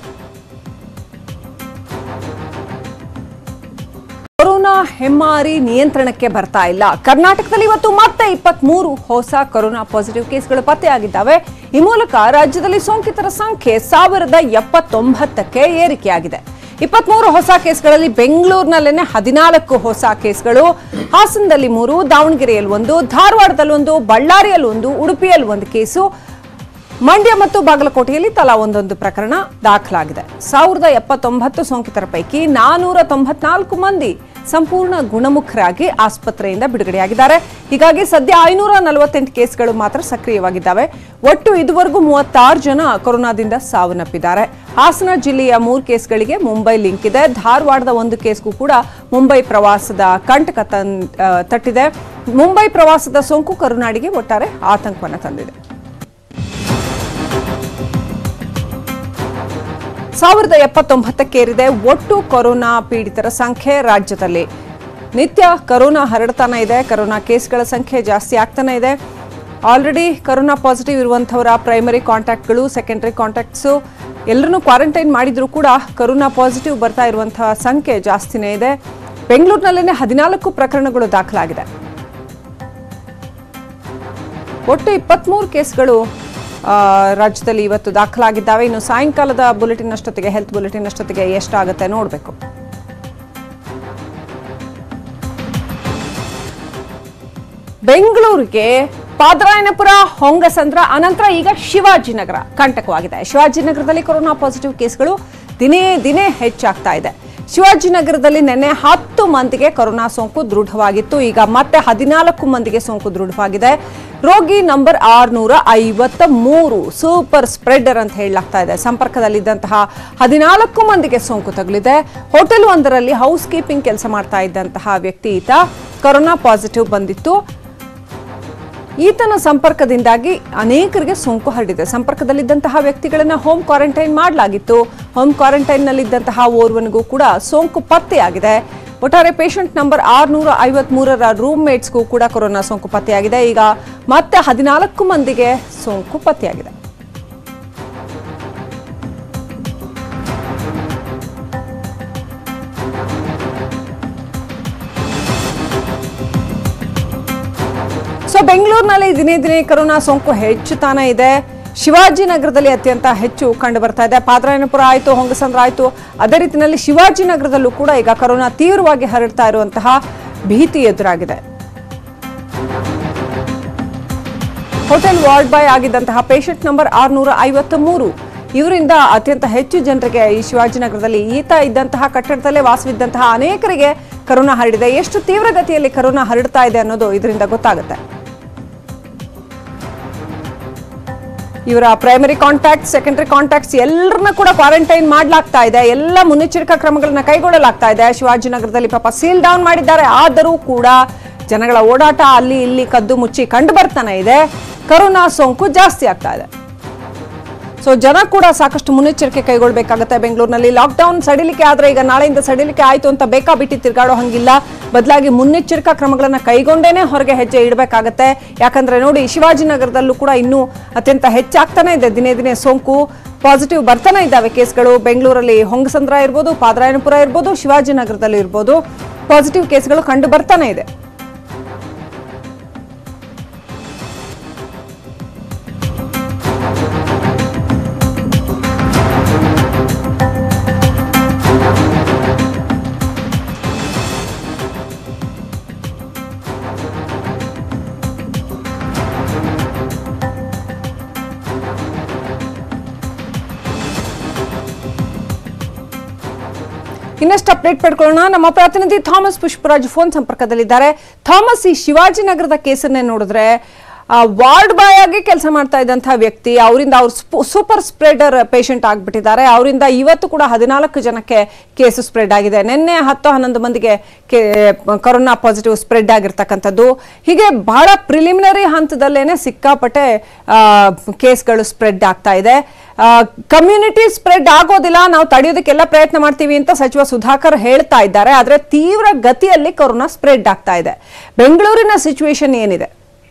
ಕೊರೋನಾ ಹೆಮ್ಮಾರಿ ನಿಯಂತ್ರಣಕ್ಕೆ ಬರ್ತಾ ಇಲ್ಲ ಕರ್ನಾಟಕದಲ್ಲಿ ಇವತ್ತು ಮತ್ತೆ ಇಪ್ಪತ್ಮೂರು ಹೊಸ ಕೊರೋನಾ ಪಾಸಿಟಿವ್ ಕೇಸ್ಗಳು ಪತ್ತೆಯಾಗಿದ್ದಾವೆ ಈ ಮೂಲಕ ರಾಜ್ಯದಲ್ಲಿ ಸೋಂಕಿತರ ಸಂಖ್ಯೆ ಸಾವಿರದ ಎಪ್ಪತ್ತೊಂಬತ್ತಕ್ಕೆ ಏರಿಕೆಯಾಗಿದೆ ಇಪ್ಪತ್ಮೂರು ಹೊಸ ಕೇಸ್ಗಳಲ್ಲಿ ಬೆಂಗಳೂರಿನಲ್ಲೇನೆ ಹದಿನಾಲ್ಕು ಹೊಸ ಕೇಸ್ಗಳು ಹಾಸನದಲ್ಲಿ ಮೂರು ದಾವಣಗೆರೆಯಲ್ಲಿ ಒಂದು ಧಾರವಾಡದಲ್ಲಿ ಒಂದು ಬಳ್ಳಾರಿಯಲ್ಲಿ ಒಂದು ಉಡುಪಿಯಲ್ಲಿ ಒಂದು ಕೇಸು ಮಂಡ್ಯ ಮತ್ತು ಬಾಗಲಕೋಟೆಯಲ್ಲಿ ತಲಾ ಒಂದೊಂದು ಪ್ರಕರಣ ದಾಖಲಾಗಿದೆ ಸಾವಿರದ ಎಪ್ಪತ್ತೊಂಬತ್ತು ಸೋಂಕಿತರ ಪೈಕಿ ನಾನೂರ ತೊಂಬತ್ನಾಲ್ಕು ಮಂದಿ ಸಂಪೂರ್ಣ ಗುಣಮುಖರಾಗಿ ಆಸ್ಪತ್ರೆಯಿಂದ ಬಿಡುಗಡೆಯಾಗಿದ್ದಾರೆ ಹೀಗಾಗಿ ಸದ್ಯ ಐನೂರ ನಲವತ್ತೆಂಟು ಕೇಸ್ಗಳು ಮಾತ್ರ ಸಕ್ರಿಯವಾಗಿದ್ದಾವೆ ಒಟ್ಟು ಇದುವರೆಗೂ ಮೂವತ್ತಾರು ಜನ ಕೊರೋನಾದಿಂದ ಸಾವನ್ನಪ್ಪಿದ್ದಾರೆ ಹಾಸನ ಜಿಲ್ಲೆಯ ಮೂರು ಕೇಸ್ಗಳಿಗೆ ಮುಂಬೈ ಲಿಂಕ್ ಇದೆ ಧಾರವಾಡದ ಒಂದು ಕೇಸ್ಗೂ ಕೂಡ ಮುಂಬೈ ಪ್ರವಾಸದ ಕಂಟಕ ತನ್ ಆ, ತಟ್ಟಿದೆ ಮುಂಬೈ ಪ್ರವಾಸದ ಸೋಂಕು ಕರುನಾಡಿಗೆ ಒಟ್ಟಾರೆ ಆತಂಕವನ್ನು ತಂದಿದೆ ಸಾವಿರದ ಎಪ್ಪತ್ತೊಂಬತ್ತಕ್ಕೇರಿದೆ ಒಟ್ಟು ಕೊರೋನಾ ಪೀಡಿತರ ಸಂಖ್ಯೆ ರಾಜ್ಯದಲ್ಲಿ ನಿತ್ಯ ಕೊರೋನಾ ಹರಡ್ತಾನೆ ಇದೆ ಕೊರೋನಾ ಕೇಸ್ಗಳ ಸಂಖ್ಯೆ ಜಾಸ್ತಿ ಆಗ್ತಾನೆ ಇದೆ ಆಲ್ರೆಡಿ ಕೊರೋನಾ ಪಾಸಿಟಿವ್ ಇರುವಂಥವರ ಪ್ರೈಮರಿ ಕಾಂಟ್ಯಾಕ್ಟ್ಗಳು ಸೆಕೆಂಡರಿ ಕಾಂಟ್ಯಾಕ್ಟ್ಸು ಎಲ್ಲರನ್ನೂ ಕ್ವಾರಂಟೈನ್ ಮಾಡಿದರೂ ಕೂಡ ಕೊರೋನಾ ಪಾಸಿಟಿವ್ ಬರ್ತಾ ಇರುವಂತಹ ಸಂಖ್ಯೆ ಜಾಸ್ತಿನೇ ಇದೆ ಬೆಂಗಳೂರಿನಲ್ಲೇ ಹದಿನಾಲ್ಕು ಪ್ರಕರಣಗಳು ದಾಖಲಾಗಿದೆ ಒಟ್ಟು ಇಪ್ಪತ್ಮೂರು ಕೇಸ್ಗಳು ಆ, ರಾಜ್ಯದಲ್ಲಿ ಇವತ್ತು ದಾಖಲಾಗಿದ್ದಾವೆ ಇನ್ನು ಸಾಯಂಕಾಲದ ಬುಲೆಟಿನ್ ಅಷ್ಟೊತ್ತಿಗೆ ಹೆಲ್ತ್ ಬುಲೆಟಿನ್ ಅಷ್ಟೊತ್ತಿಗೆ ಎಷ್ಟಾಗುತ್ತೆ ನೋಡಬೇಕು ಬೆಂಗಳೂರಿಗೆ ಪಾದರಾಯನಪುರ ಹೊಂಗಸಂದ್ರ ಅನಂತರ ಈಗ ಶಿವಾಜಿನಗರ ಕಂಟಕವಾಗಿದೆ ಶಿವಾಜಿನಗರದಲ್ಲಿ ಕೊರೋನಾ ಪಾಸಿಟಿವ್ ಕೇಸ್ಗಳು ದಿನೇ ದಿನೇ ಹೆಚ್ಚಾಗ್ತಾ ಇದೆ ಶಿವಾಜಿನಗರದಲ್ಲಿ ನಿನ್ನೆ ಹತ್ತು ಮಂದಿಗೆ ಕೊರೋನಾ ಸೋಂಕು ದೃಢವಾಗಿತ್ತು ಈಗ ಮತ್ತೆ ಹದಿನಾಲ್ಕು ಮಂದಿಗೆ ಸೋಂಕು ದೃಢವಾಗಿದೆ ರೋಗಿ ನಂಬರ್ ಆರ್ನೂರ ಐವತ್ತ ಮೂರು ಸೂಪರ್ ಸ್ಪ್ರೆಡರ್ ಅಂತ ಹೇಳಲಾಗ್ತಾ ಇದೆ ಸಂಪರ್ಕದಲ್ಲಿದ್ದಂತಹ ಹದಿನಾಲ್ಕು ಮಂದಿಗೆ ಸೋಂಕು ತಗುಲಿದೆ ಹೋಟೆಲ್ ಒಂದರಲ್ಲಿ ಹೌಸ್ ಕೀಪಿಂಗ್ ಕೆಲಸ ಮಾಡ್ತಾ ಇದ್ದಂತಹ ವ್ಯಕ್ತಿ ಈತ ಕೊರೋನಾ ಪಾಸಿಟಿವ್ ಬಂದಿತ್ತು ಈತನ ಸಂಪರ್ಕದಿಂದಾಗಿ ಅನೇಕರಿಗೆ ಸೋಂಕು ಹರಡಿದೆ ಸಂಪರ್ಕದಲ್ಲಿದ್ದಂತಹ ವ್ಯಕ್ತಿಗಳನ್ನ ಹೋಮ್ ಕ್ವಾರಂಟೈನ್ ಮಾಡಲಾಗಿತ್ತು ಹೋಮ್ ಕ್ವಾರಂಟೈನ್ನಲ್ಲಿದ್ದಂತಹ ಓರ್ವನಿಗೂ ಕೂಡ ಸೋಂಕು ಪತ್ತೆಯಾಗಿದೆ ಒಟ್ಟಾರೆ ಪೇಷಂಟ್ ನಂಬರ್ ಆರ್ನೂರ ಐವತ್ಮೂರರ ರೂಮ್ ಮೇಟ್ಸ್ಗೂ ಕೂಡ ಕೊರೋನಾ ಸೋಂಕು ಪತ್ತೆಯಾಗಿದೆ ಈಗ ಮತ್ತೆ ಹದಿನಾಲ್ಕು ಮಂದಿಗೆ ಸೋಂಕು ಪತ್ತೆಯಾಗಿದೆ ಸೊ ಬೆಂಗಳೂರಿನಲ್ಲಿ ದಿನೇ ದಿನೇ ಕೊರೋನಾ ಸೋಂಕು ಹೆಚ್ಚುತ್ತಾನೆ ಇದೆ ಶಿವಾಜಿನಗರದಲ್ಲಿ ಅತ್ಯಂತ ಹೆಚ್ಚು ಕಂಡು ಬರ್ತಾ ಇದೆ ಪಾದರಾಯನಪುರ ಆಯಿತು ಹೊಂಗಸಂದ್ರ ಆಯಿತು ಅದೇ ರೀತಿಯಲ್ಲಿ ಶಿವಾಜಿನಗರದಲ್ಲೂ ಕೂಡ ಈಗ ಕೊರೋನಾ ತೀವ್ರವಾಗಿ ಹರಡ್ತಾ ಇರುವಂತಹ ಭೀತಿ ಎದುರಾಗಿದೆ ಹೋಟೆಲ್ ವಾರ್ಡ್ ಬಾಯ್ ಆಗಿದ್ದಂತಹ ಪೇಷಂಟ್ ನಂಬರ್ ಆರ್ನೂರ ಐವತ್ತ ಮೂರು ಇವರಿಂದ ಅತ್ಯಂತ ಹೆಚ್ಚು ಜನರಿಗೆ ಈ ಶಿವಾಜಿನಗರದಲ್ಲಿ ಈತ ಇದ್ದಂತಹ ಕಟ್ಟಡದಲ್ಲೇ ವಾಸವಿದ್ದಂತಹ ಅನೇಕರಿಗೆ ಕರೋನಾ ಹರಡಿದೆ ಎಷ್ಟು ತೀವ್ರಗತಿಯಲ್ಲಿ ಕರೋನಾ ಹರಡ್ತಾ ಇದೆ ಅನ್ನೋದು ಇದರಿಂದ ಗೊತ್ತಾಗುತ್ತೆ ಇವರ ಪ್ರೈಮರಿ ಕಾಂಟ್ಯಾಕ್ಟ್ ಸೆಕೆಂಡರಿ ಕಾಂಟ್ಯಾಕ್ಟ್ಸ್ ಎಲ್ಲರನ್ನ ಕೂಡ ಕ್ವಾರಂಟೈನ್ ಮಾಡಲಾಗ್ತಾ ಇದೆ ಎಲ್ಲ ಮುನ್ನೆಚ್ಚರಿಕಾ ಕ್ರಮಗಳನ್ನ ಕೈಗೊಳ್ಳಲಾಗ್ತಾ ಇದೆ ಶಿವಾಜಿನಗರದಲ್ಲಿ ಪಾಪ ಸೀಲ್ ಡೌನ್ ಮಾಡಿದ್ದಾರೆ ಆದರೂ ಕೂಡ ಜನಗಳ ಓಡಾಟ ಅಲ್ಲಿ ಇಲ್ಲಿ ಕದ್ದು ಮುಚ್ಚಿ ಕಂಡು ಬರ್ತಾನೆ ಇದೆ ಕರೋನಾ ಸೋಂಕು ಜಾಸ್ತಿ ಆಗ್ತಾ ಇದೆ ಸೊ ಜನ ಕೂಡ ಸಾಕಷ್ಟು ಮುನ್ನೆಚ್ಚರಿಕೆ ಕೈಗೊಳ್ಳಬೇಕಾಗುತ್ತೆ ಬೆಂಗಳೂರಿನಲ್ಲಿ ಲಾಕ್ಡೌನ್ ಸಡಿಲಿಕೆ ಆದ್ರೆ ಈಗ ನಾಳೆಯಿಂದ ಸಡಿಲಿಕೆ ಆಯ್ತು ಅಂತ ಬೇಕಾಬಿಟ್ಟಿ ತಿರ್ಗಾಡೋ ಹಂಗಿಲ್ಲ ಬದಲಾಗಿ ಮುನ್ನೆಚ್ಚರಿಕಾ ಕ್ರಮಗಳನ್ನ ಕೈಗೊಂಡೇನೆ ಹೊರಗೆ ಹೆಜ್ಜೆ ಇಡಬೇಕಾಗತ್ತೆ ಯಾಕಂದ್ರೆ ನೋಡಿ ಶಿವಾಜಿನಗರದಲ್ಲೂ ಕೂಡ ಇನ್ನೂ ಅತ್ಯಂತ ಹೆಚ್ಚಾಗ್ತಾನೆ ಇದೆ ದಿನೇ ದಿನೇ ಸೋಂಕು ಪಾಸಿಟಿವ್ ಬರ್ತಾನೆ ಇದ್ದಾವೆ ಕೇಸ್ಗಳು ಬೆಂಗಳೂರಲ್ಲಿ ಹೊಂಗಸಂದ್ರ ಇರ್ಬೋದು ಪಾದರಾಯನಪುರ ಇರ್ಬೋದು ಶಿವಾಜಿನಗರದಲ್ಲಿ ಇರ್ಬೋದು ಪಾಸಿಟಿವ್ ಕೇಸ್ಗಳು ಕಂಡು ಬರ್ತಾನೆ ಇದೆ ಇನ್ನಷ್ಟು ಅಪ್ಡೇಟ್ ಪಡ್ಕೊಳ್ಳೋಣ ನಮ್ಮ ಪ್ರತಿನಿಧಿ ಥಾಮಸ್ ಪುಷ್ಪರಾಜ್ ಫೋನ್ ಸಂಪರ್ಕದಲ್ಲಿದ್ದಾರೆ ಥಾಮಸ್ ಈ ಶಿವಾಜಿನಗರದ ಕೇಸನ್ನೇ ನೋಡಿದ್ರೆ ವಾರ್ಡ್ ಬಾಯ್ ಆಗಿ ಕೆಲಸ ಮಾಡ್ತಾ ಇದ್ದಂತಹ ವ್ಯಕ್ತಿ ಅವರಿಂದ ಅವ್ರು ಸೂಪರ್ ಸ್ಪ್ರೆಡರ್ ಪೇಷಂಟ್ ಆಗ್ಬಿಟ್ಟಿದ್ದಾರೆ ಅವರಿಂದ ಇವತ್ತು ಕೂಡ ಹದಿನಾಲ್ಕು ಜನಕ್ಕೆ ಕೇಸು ಸ್ಪ್ರೆಡ್ ಆಗಿದೆ ನಿನ್ನೆ ಹತ್ತು ಹನ್ನೊಂದು ಮಂದಿಗೆ ಕೊರೋನಾ ಪಾಸಿಟಿವ್ ಸ್ಪ್ರೆಡ್ ಆಗಿರ್ತಕ್ಕಂಥದ್ದು ಹೀಗೆ ಬಹಳ ಪ್ರಿಲಿಮಿನರಿ ಹಂತದಲ್ಲೇನೆ ಸಿಕ್ಕಾಪಟ್ಟೆ ಆ, ಕೇಸ್ಗಳು ಸ್ಪ್ರೆಡ್ ಆಗ್ತಾ ಇದೆ ಕಮ್ಯುನಿಟಿ ಸ್ಪ್ರೆಡ್ ಆಗೋದಿಲ್ಲ ನಾವು ತಡೆಯೋದಕ್ಕೆಲ್ಲ ಪ್ರಯತ್ನ ಮಾಡ್ತೀವಿ ಅಂತ ಸಚಿವ ಸುಧಾಕರ್ ಹೇಳ್ತಾ ಇದ್ದಾರೆ ಆದ್ರೆ ತೀವ್ರ ಗತಿಯಲ್ಲಿ ಕೊರೋನಾ ಸ್ಪ್ರೆಡ್ ಆಗ್ತಾ ಇದೆ ಬೆಂಗಳೂರಿನ ಸಿಚುವೇಶನ್ ಏನಿದೆ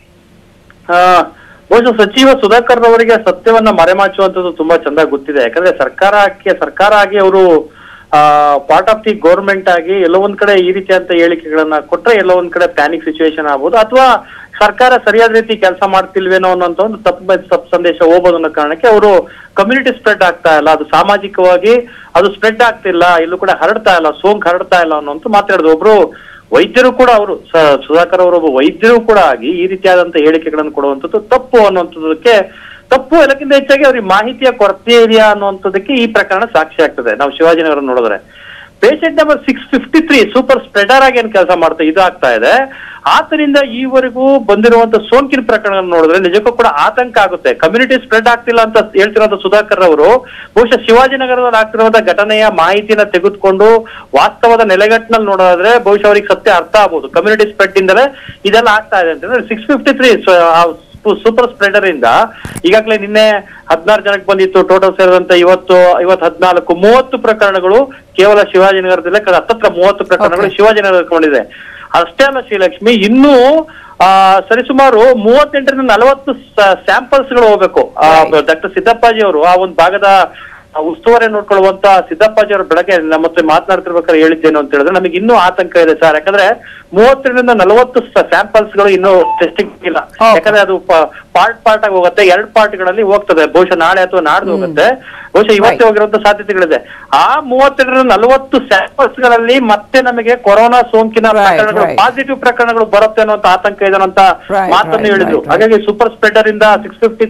ಆ, ಬಹುಶಃ ಸಚಿವ ಸುಧಾಕರ್ ಅವರಿಗೆ ಸತ್ಯವನ್ನ ಮರೆಮಾಚುವಂತದ್ದು ತುಂಬಾ ಚಂದ ಗೊತ್ತಿದೆ ಯಾಕಂದ್ರೆ ಸರ್ಕಾರಕ್ಕೆ ಸರ್ಕಾರ ಆಗಿ ಅವರು ಪಾರ್ಟ್ ಆಫ್ ದಿ ಗೌರ್ಮೆಂಟ್ ಆಗಿ ಎಲ್ಲೋ ಒಂದ್ ಕಡೆ ಈ ರೀತಿಯಂತ ಹೇಳಿಕೆಗಳನ್ನ ಕೊಟ್ರೆ ಎಲ್ಲೋ ಒಂದ್ ಕಡೆ ಪ್ಯಾನಿಕ್ ಸಿಚುವೇಶನ್ ಆಗ್ಬೋದು ಅಥವಾ ಸರ್ಕಾರ ಸರಿಯಾದ ರೀತಿ ಕೆಲಸ ಮಾಡ್ತಿಲ್ವೇನೋ ಅನ್ನೋಂತ ಒಂದು ತಪ್ಪು ತಪ್ಪು ಸಂದೇಶ ಹೋಗ್ಬೋದು ಅನ್ನೋ ಕಾರಣಕ್ಕೆ ಅವರು ಕಮ್ಯುನಿಟಿ ಸ್ಪ್ರೆಡ್ ಆಗ್ತಾ ಇಲ್ಲ ಅದು ಸಾಮಾಜಿಕವಾಗಿ ಅದು ಸ್ಪ್ರೆಡ್ ಆಗ್ತಿಲ್ಲ ಇಲ್ಲೂ ಕೂಡ ಹರಡ್ತಾ ಇಲ್ಲ ಸೋಂಕು ಹರಡ್ತಾ ಇಲ್ಲ ಅನ್ನೋಂತ ಮಾತಾಡಿದ್ರು ಒಬ್ರು ವೈದ್ಯರು ಕೂಡ ಅವರು ಸುಧಾಕರ್ ಅವರು ಒಬ್ಬ ವೈದ್ಯರು ಕೂಡ ಆಗಿ ಈ ರೀತಿಯಾದಂತ ಹೇಳಿಕೆಗಳನ್ನು ಕೊಡುವಂತದ್ದು ತಪ್ಪು ಅನ್ನುವಂಥದ್ದಕ್ಕೆ ತಪ್ಪು ಎಲ್ಲಕ್ಕಿಂತ ಹೆಚ್ಚಾಗಿ ಅವ್ರಿಗೆ ಮಾಹಿತಿಯ ಕೊರತೆ ಇದೆಯಾ ಅನ್ನುವಂಥದ್ದಕ್ಕೆ ಈ ಪ್ರಕರಣ ಸಾಕ್ಷಿ ಆಗ್ತದೆ ನಾವು ಶಿವಾಜಿನಗರ ನೋಡಿದ್ರೆ patient number six fifty three super spreader ಆಗಿ ಏನ್ ಕೆಲಸ ಮಾಡ್ತಾ ಇದು ಆಗ್ತಾ ಇದೆ ಆತರಿಂದ ಈವರೆಗೂ ಬಂದಿರುವಂತ ಸೋಂಕಿನ ಪ್ರಕರಣಗಳನ್ನು ನೋಡಿದ್ರೆ ನಿಜಕ್ಕೂ ಕೂಡ ಆತಂಕ ಆಗುತ್ತೆ ಕಮ್ಯುನಿಟಿ ಸ್ಪ್ರೆಡ್ ಆಗ್ತಿಲ್ಲ ಅಂತ ಹೇಳ್ತಿರೋಂಥ ಸುಧಾಕರ್ ಅವರು ಬಹುಶಃ ಶಿವಾಜಿನಗರದಲ್ಲಿ ಆಗ್ತಿರುವಂತ ಘಟನೆಯ ಮಾಹಿತಿನ ತೆಗೆದುಕೊಂಡು ವಾಸ್ತವದ ನೆಲೆಗಟ್ಟಿನಲ್ಲಿ ನೋಡೋದಾದ್ರೆ ಬಹುಶಃ ಅವರಿಗೆ ಸತ್ಯ ಅರ್ಥ ಆಗ್ಬೋದು ಕಮ್ಯುನಿಟಿ ಸ್ಪ್ರೆಡ್ ಇಂದಲೇ ಇದೆಲ್ಲ ಆಗ್ತಾ ಇದೆ ಅಂತಂದ್ರೆ six fifty three super spreader ಇಂದ ಈಗಾಗಲೇ ನಿನ್ನೆ ಹದಿನಾರು ಜನಕ್ಕೆ ಬಂದಿತ್ತು ಟೋಟಲ್ ಸೇರಿದಂತೆ ಇವತ್ತು ಇವತ್ತು ಹದಿನಾಲ್ಕು ಮೂವತ್ತು ಪ್ರಕರಣಗಳು ಕೇವಲ ಶಿವಾಜಿನಗರದಲ್ಲೇ ಕಳೆದ ಹತ್ತತ್ರ ಮೂವತ್ತು ಪ್ರಕರಣಗಳು Okay. ಶಿವಾಜಿನಗರ ಕೊಂಡಿದೆ ಅಷ್ಟೇ ಅಲ್ಲ ಶ್ರೀಲಕ್ಷ್ಮಿ ಇನ್ನೂ ಆ ಸರಿಸುಮಾರು ಮೂವತ್ತೆಂಟರಿಂದ ನಲವತ್ತು ಸ್ಯಾಂಪಲ್ಸ್ ಗಳು ಹೋಗ್ಬೇಕು Right. ಡಾಕ್ಟರ್ ಸಿದ್ದಪ್ಪಾಜಿ ಅವರು ಆ ಒಂದು ಭಾಗದ ಆ ಉಸ್ತುವಾರಿ ನೋಡ್ಕೊಳ್ಳುವಂತ ಸಿದ್ದಪ್ಪಾಜಿ ಅವರು ಬೆಳಗ್ಗೆ ನಮ್ಮ ಹತ್ರ ಮಾತನಾಡ್ತಿರ್ಬೇಕಾದ್ರೆ ಹೇಳಿದ್ದೇನು ಅಂತ ಹೇಳಿದ್ರೆ ನಮಗೆ ಇನ್ನೂ ಆತಂಕ ಇದೆ ಸರ್ ಯಾಕಂದ್ರೆ ಮೂವತ್ತರಿಂದ ನಲವತ್ತು ಸ್ಯಾಂಪಲ್ಸ್ ಗಳು ಇನ್ನೂ ಟೆಸ್ಟಿಂಗ್ ಇಲ್ಲ Okay. ಯಾಕಂದ್ರೆ ಅದು ಪಾರ್ಟ್ ಪಾರ್ಟ್ ಆಗಿ ಹೋಗುತ್ತೆ ಎರಡ್ ಪಾರ್ಟ್ ಗಳಲ್ಲಿ ಹೋಗ್ತದೆ ಬಹುಶಃ ನಾಳೆ ಅಥವಾ ನಾಡ್ದು ಹೋಗುತ್ತೆ ಬಹುಶಃ ಇವತ್ತೇ Right. ಹೋಗಿರುವಂತ ಸಾಧ್ಯತೆಗಳಿದೆ ಆ ಮೂವತ್ತೆರಡರಿಂದ ನಲವತ್ತು ಸ್ಯಾಂಪಲ್ಸ್ ಗಳಲ್ಲಿ ಮತ್ತೆ ನಮಗೆ ಕೊರೋನಾ ಸೋಂಕಿನ Right, ಪ್ರಕರಣಗಳು right. ಪಾಸಿಟಿವ್ ಪ್ರಕರಣಗಳು ಬರುತ್ತೆ ಅನ್ನೋ ಆತಂಕ ಇದೆ ಅನ್ನೋ Right, ಮಾತನ್ನು right, ಹೇಳಿದ್ರು right, right. ಹಾಗಾಗಿ ಸೂಪರ್ ಸ್ಪ್ರೆಡರ್ ಇಂದ ಸಿಕ್ಸ್ ಫಿಫ್ಟಿ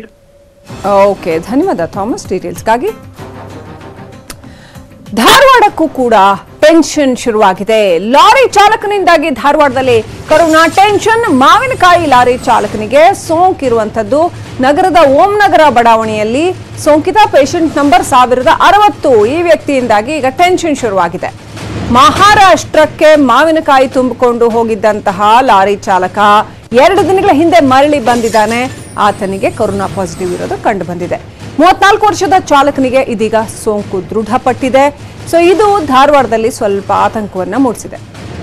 ಓಕೆ ಧನ್ಯವಾದ ಥಾಮಸ್ ಡೀಟೇಲ್ಸ್ಗಾಗಿ ಧಾರವಾಡಕ್ಕೂ ಕೂಡ ಟೆನ್ಷನ್ ಶುರುವಾಗಿದೆ ಲಾರಿ ಚಾಲಕನಿಂದಾಗಿ ಧಾರವಾಡದಲ್ಲಿ ಕೊರೋನಾ ಟೆನ್ಷನ್ ಮಾವಿನಕಾಯಿ ಲಾರಿ ಚಾಲಕನಿಗೆ ಸೋಂಕಿರುವಂತದ್ದು ನಗರದ ಓಂ ನಗರ ಬಡಾವಣೆಯಲ್ಲಿ ಸೋಂಕಿತ ಪೇಷಂಟ್ ನಂಬರ್ ಸಾವಿರದ ಅರವತ್ತು ಈ ವ್ಯಕ್ತಿಯಿಂದಾಗಿ ಈಗ ಟೆನ್ಷನ್ ಶುರುವಾಗಿದೆ ಮಹಾರಾಷ್ಟ್ರಕ್ಕೆ ಮಾವಿನಕಾಯಿ ತುಂಬಿಕೊಂಡು ಹೋಗಿದ್ದಂತಹ ಲಾರಿ ಚಾಲಕ ಎರಡು ದಿನಗಳ ಹಿಂದೆ ಮರಳಿ ಬಂದಿದ್ದಾನೆ ಆತನಿಗೆ ಕೊರೋನಾ ಪಾಸಿಟಿವ್ ಇರೋದು ಕಂಡು ಬಂದಿದೆ ಮೂವತ್ನಾಲ್ಕು ವರ್ಷದ ಚಾಲಕನಿಗೆ ಇದೀಗ ಸೋಂಕು ದೃಢಪಟ್ಟಿದೆ ಸೊ ಇದು ಧಾರವಾಡದಲ್ಲಿ ಸ್ವಲ್ಪ ಆತಂಕವನ್ನ ಮೂಡಿಸಿದೆ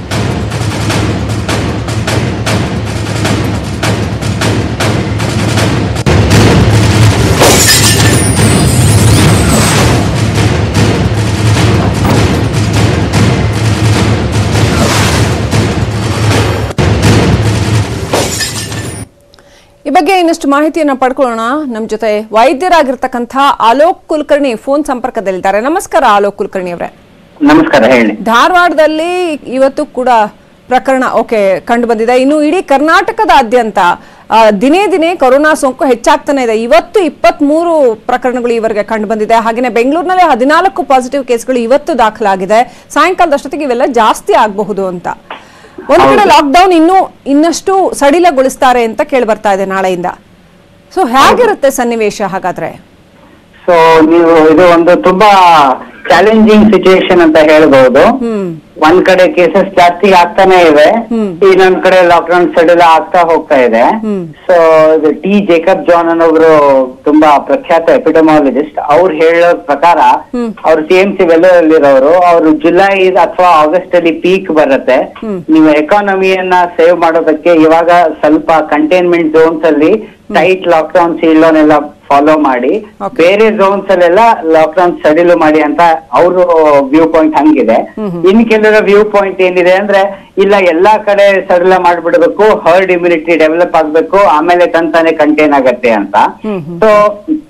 ಈ ಬಗ್ಗೆ ಇನ್ನಷ್ಟು ಮಾಹಿತಿಯನ್ನ ಪಡ್ಕೊಳ್ಳೋಣ ನಮ್ಮ ಜೊತೆ ವೈದ್ಯರಾಗಿರ್ತಕ್ಕಂಥ ಆಲೋಕ್ ಕುಲಕರ್ಣಿ ಫೋನ್ ಸಂಪರ್ಕದಲ್ಲಿದ್ದಾರೆ ನಮಸ್ಕಾರ ಆಲೋಕ್ ಕುಲಕರ್ಣಿ ಅವರೇ ನಮಸ್ಕಾರ ಹೇಳಿ ಧಾರವಾಡದಲ್ಲಿ ಇವತ್ತು ಕೂಡ ಪ್ರಕರಣ ಓಕೆ ಕಂಡು ಬಂದಿದೆ ಇನ್ನು ಇಡೀ ಕರ್ನಾಟಕದಾದ್ಯಂತ ಆ, ದಿನೇ ದಿನೇ ಕೊರೋನಾ ಸೋಂಕು ಹೆಚ್ಚಾಗ್ತಾನೆ ಇದೆ ಇವತ್ತು ಇಪ್ಪತ್ತ್ ಮೂರು ಪ್ರಕರಣಗಳು ಈವರೆಗೆ ಕಂಡು ಬಂದಿದೆ ಹಾಗೆಯೇ ಬೆಂಗಳೂರಿನಲ್ಲಿ ಹದಿನಾಲ್ಕು ಪಾಸಿಟಿವ್ ಕೇಸ್ಗಳು ಇವತ್ತು ದಾಖಲಾಗಿದೆ ಸಾಯಂಕಾಲದಷ್ಟೊತ್ತಿಗೆ ಇವೆಲ್ಲ ಜಾಸ್ತಿ ಆಗಬಹುದು ಅಂತ ಒಂದು ಕಡೆ ಲಾಕ್ಡೌನ್ ಇನ್ನೂ ಇನ್ನಷ್ಟು ಸಡಿಲಗೊಳಿಸ್ತಾರೆ ಅಂತ ಕೇಳಿ ಬರ್ತಾ ಇದೆ ನಾಳೆಯಿಂದ ಸೊ ಹೇಗಿರುತ್ತೆ ಸನ್ನಿವೇಶ ಹಾಗಾದ್ರೆ ಸೊ ನೀವು ಇದು ಒಂದು ತುಂಬಾ ಚಾಲೆಂಜಿಂಗ್ ಸಿಚುಯೇಷನ್ ಅಂತ ಹೇಳ್ಬಹುದು ಹ್ಮ್ ಒಂದ್ ಕಡೆ ಕೇಸಸ್ ಜಾಸ್ತಿ ಆಗ್ತಾನೆ ಇವೆ ಹ್ಮ್. ಇನ್ನೊಂದ್ ಕಡೆ ಲಾಕ್ಡೌನ್ ಸಡಿಲ ಆಗ್ತಾ ಹೋಗ್ತಾ ಇದೆ hmm. So T Jacob John ಅನ್ನೋಬ್ರು ತುಂಬಾ ಪ್ರಖ್ಯಾತ ಎಪಿಡಮಾಲಜಿಸ್ಟ್ ಅವ್ರು ಹೇಳೋ ಪ್ರಕಾರ ಹ್ಮ್. ಅವ್ರು ಸಿ ಎಂ ಸಿ ವೆಲ್ಲೂರಲ್ಲಿರೋರು ಅವರು ಜುಲೈ ಅಥವಾ ಆಗಸ್ಟ್ ಅಲ್ಲಿ ಪೀಕ್ ಬರುತ್ತೆ ಹ್ಮ್. ನೀವು ಎಕಾನಮಿಯನ್ನ ಸೇವ್ ಮಾಡೋದಕ್ಕೆ ಇವಾಗ ಸ್ವಲ್ಪ ಕಂಟೈನ್ಮೆಂಟ್ ಝೋನ್ಸ್ ಅಲ್ಲಿ ಟೈಟ್ ಲಾಕ್ಡೌನ್ ಸೀಲ್ಡೌನ್ ಎಲ್ಲ ಫಾಲೋ ಮಾಡಿ Okay. ಬೇರೆ ಝೋನ್ಸ್ ಅಲ್ಲೆಲ್ಲ ಲಾಕ್ಡೌನ್ ಸಡಿಲು ಮಾಡಿ ಅಂತ ಅವರು ವ್ಯೂ ಪಾಯಿಂಟ್ ಹಂಗಿದೆ ಇನ್ ಕೆಲವರ ವ್ಯೂ ಪಾಯಿಂಟ್ ಏನಿದೆ ಅಂದ್ರೆ ಇಲ್ಲ ಎಲ್ಲಾ ಕಡೆ ಸಡಿಲ ಮಾಡ್ಬಿಡ್ಬೇಕು ಹರ್ಡ್ ಇಮ್ಯುನಿಟಿ ಡೆವಲಪ್ ಆಗ್ಬೇಕು ಆಮೇಲೆ ತಂತಾನೆ ಕಂಟೈನ್ ಆಗತ್ತೆ ಅಂತ hmm, hmm. So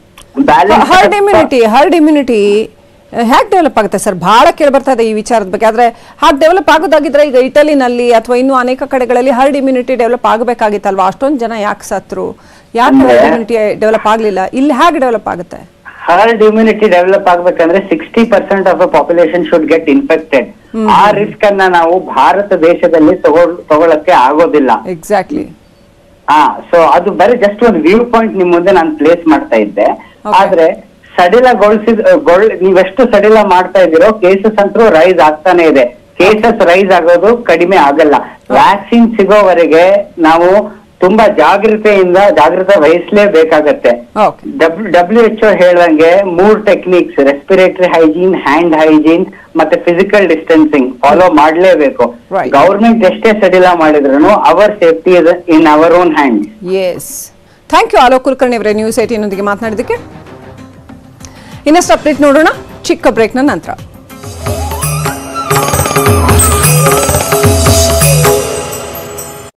herd immunity herd immunity ಹೇಗೆ ಡೆವಲಪ್ ಆಗುತ್ತೆ ಸರ್ ಬಹಳ ಕೇಳಿ ಬರ್ತಾ ಇದೆ ಈ ವಿಚಾರದ ಬಗ್ಗೆ ಆದ್ರೆ ಹಾಗೆ ಡೆವಲಪ್ ಆಗೋದಾಗಿದ್ರೆ ಈಗ ಇಟಲಿನಲ್ಲಿ ಅಥವಾ ಇನ್ನೂ ಅನೇಕ ಕಡೆಗಳಲ್ಲಿ ಹರ್ಡ್ ಇಮ್ಯುನಿಟಿ ಡೆವಲಪ್ ಆಗಬೇಕಾಗಿತ್ತಲ್ವಾ ಅಷ್ಟೊಂದು ಜನ ಯಾಕೆ ಸತ್ರು ಯಾಕೆ ಅಂದ್ರೆ- ಹರ್ಡ್ ಇಮ್ಯುನಿಟಿ ಡೆವಲಪ್ ಆಗಲಿಲ್ಲ ಇಲ್ಲಿ ಹೇಗೆ ಡೆವಲಪ್ ಆಗುತ್ತೆ ಹರ್ಡ್ ಇಮ್ಯುನಿಟಿ ಡೆವಲಪ್ ಆಗ್ಬೇಕಂದ್ರೆ sixty percent of the population should get infected ಆ ರಿಸ್ಕ್ ಅನ್ನ ನಾವು ಭಾರತ ದೇಶದಲ್ಲಿ ತಗೊಳ್ ತಗೊಳಕ್ಕೆ ಆಗೋದಿಲ್ಲ ಎಕ್ಸಾಕ್ಟ್ಲಿ ಹಾ ಸೊ ಅದು ಬರೀ ಜಸ್ಟ್ ಒಂದು ವ್ಯೂ ಪಾಯಿಂಟ್ ನಿಮ್ ಮುಂದೆ ನಾನು ಪ್ಲೇಸ್ ಮಾಡ್ತಾ ಇದ್ದೆ Okay. ಆದ್ರೆ ಸಡಿಲಗೊಳಿಸಿದ ಗೊಳ್ ನೀವೆಷ್ಟು ಸಡಿಲ ಮಾಡ್ತಾ ಇದ್ದೀರೋ ಕೇಸಸ್ ಅಂತೂ ರೈಸ್ ಆಗ್ತಾನೆ ಇದೆ ಕೇಸಸ್ ರೈಸ್ ಆಗೋದು ಕಡಿಮೆ ಆಗಲ್ಲ ವ್ಯಾಕ್ಸಿನ್ ಸಿಗೋವರೆಗೆ ನಾವು ತುಂಬಾ ಜಾಗೃತೆಯಿಂದ ಜಾಗೃತೆ ವಹಿಸ್ಲೇಬೇಕಾಗತ್ತೆ ಓಕೆ ಡಬ್ಲ್ಯೂ ಎಚ್ ಹೇಳ್ದಂಗೆ ಮೂರ್ techniques respiratory hygiene hand hygiene ಮತ್ತೆ ಫಿಸಿಕಲ್ ಡಿಸ್ಟೆನ್ಸಿಂಗ್ ಫಾಲೋ ಮಾಡ್ಲೇಬೇಕು Right. ಗವರ್ಮೆಂಟ್ ಎಷ್ಟೇ ಸಡಿಲ ಮಾಡಿದ್ರು our safety is in our own hands thank you Alok Kulkarni ಅವರೇ ನ್ಯೂಸ್ ಏಟಿನೊಂದಿಗೆ ಮಾತನಾಡಿದ್ದಕ್ಕೆ ಇನ್ನಷ್ಟು ಅಪ್ಡೇಟ್ ನೋಡೋಣ ಚಿಕ್ಕ ಬ್ರೇಕ್ನ ನಂತರ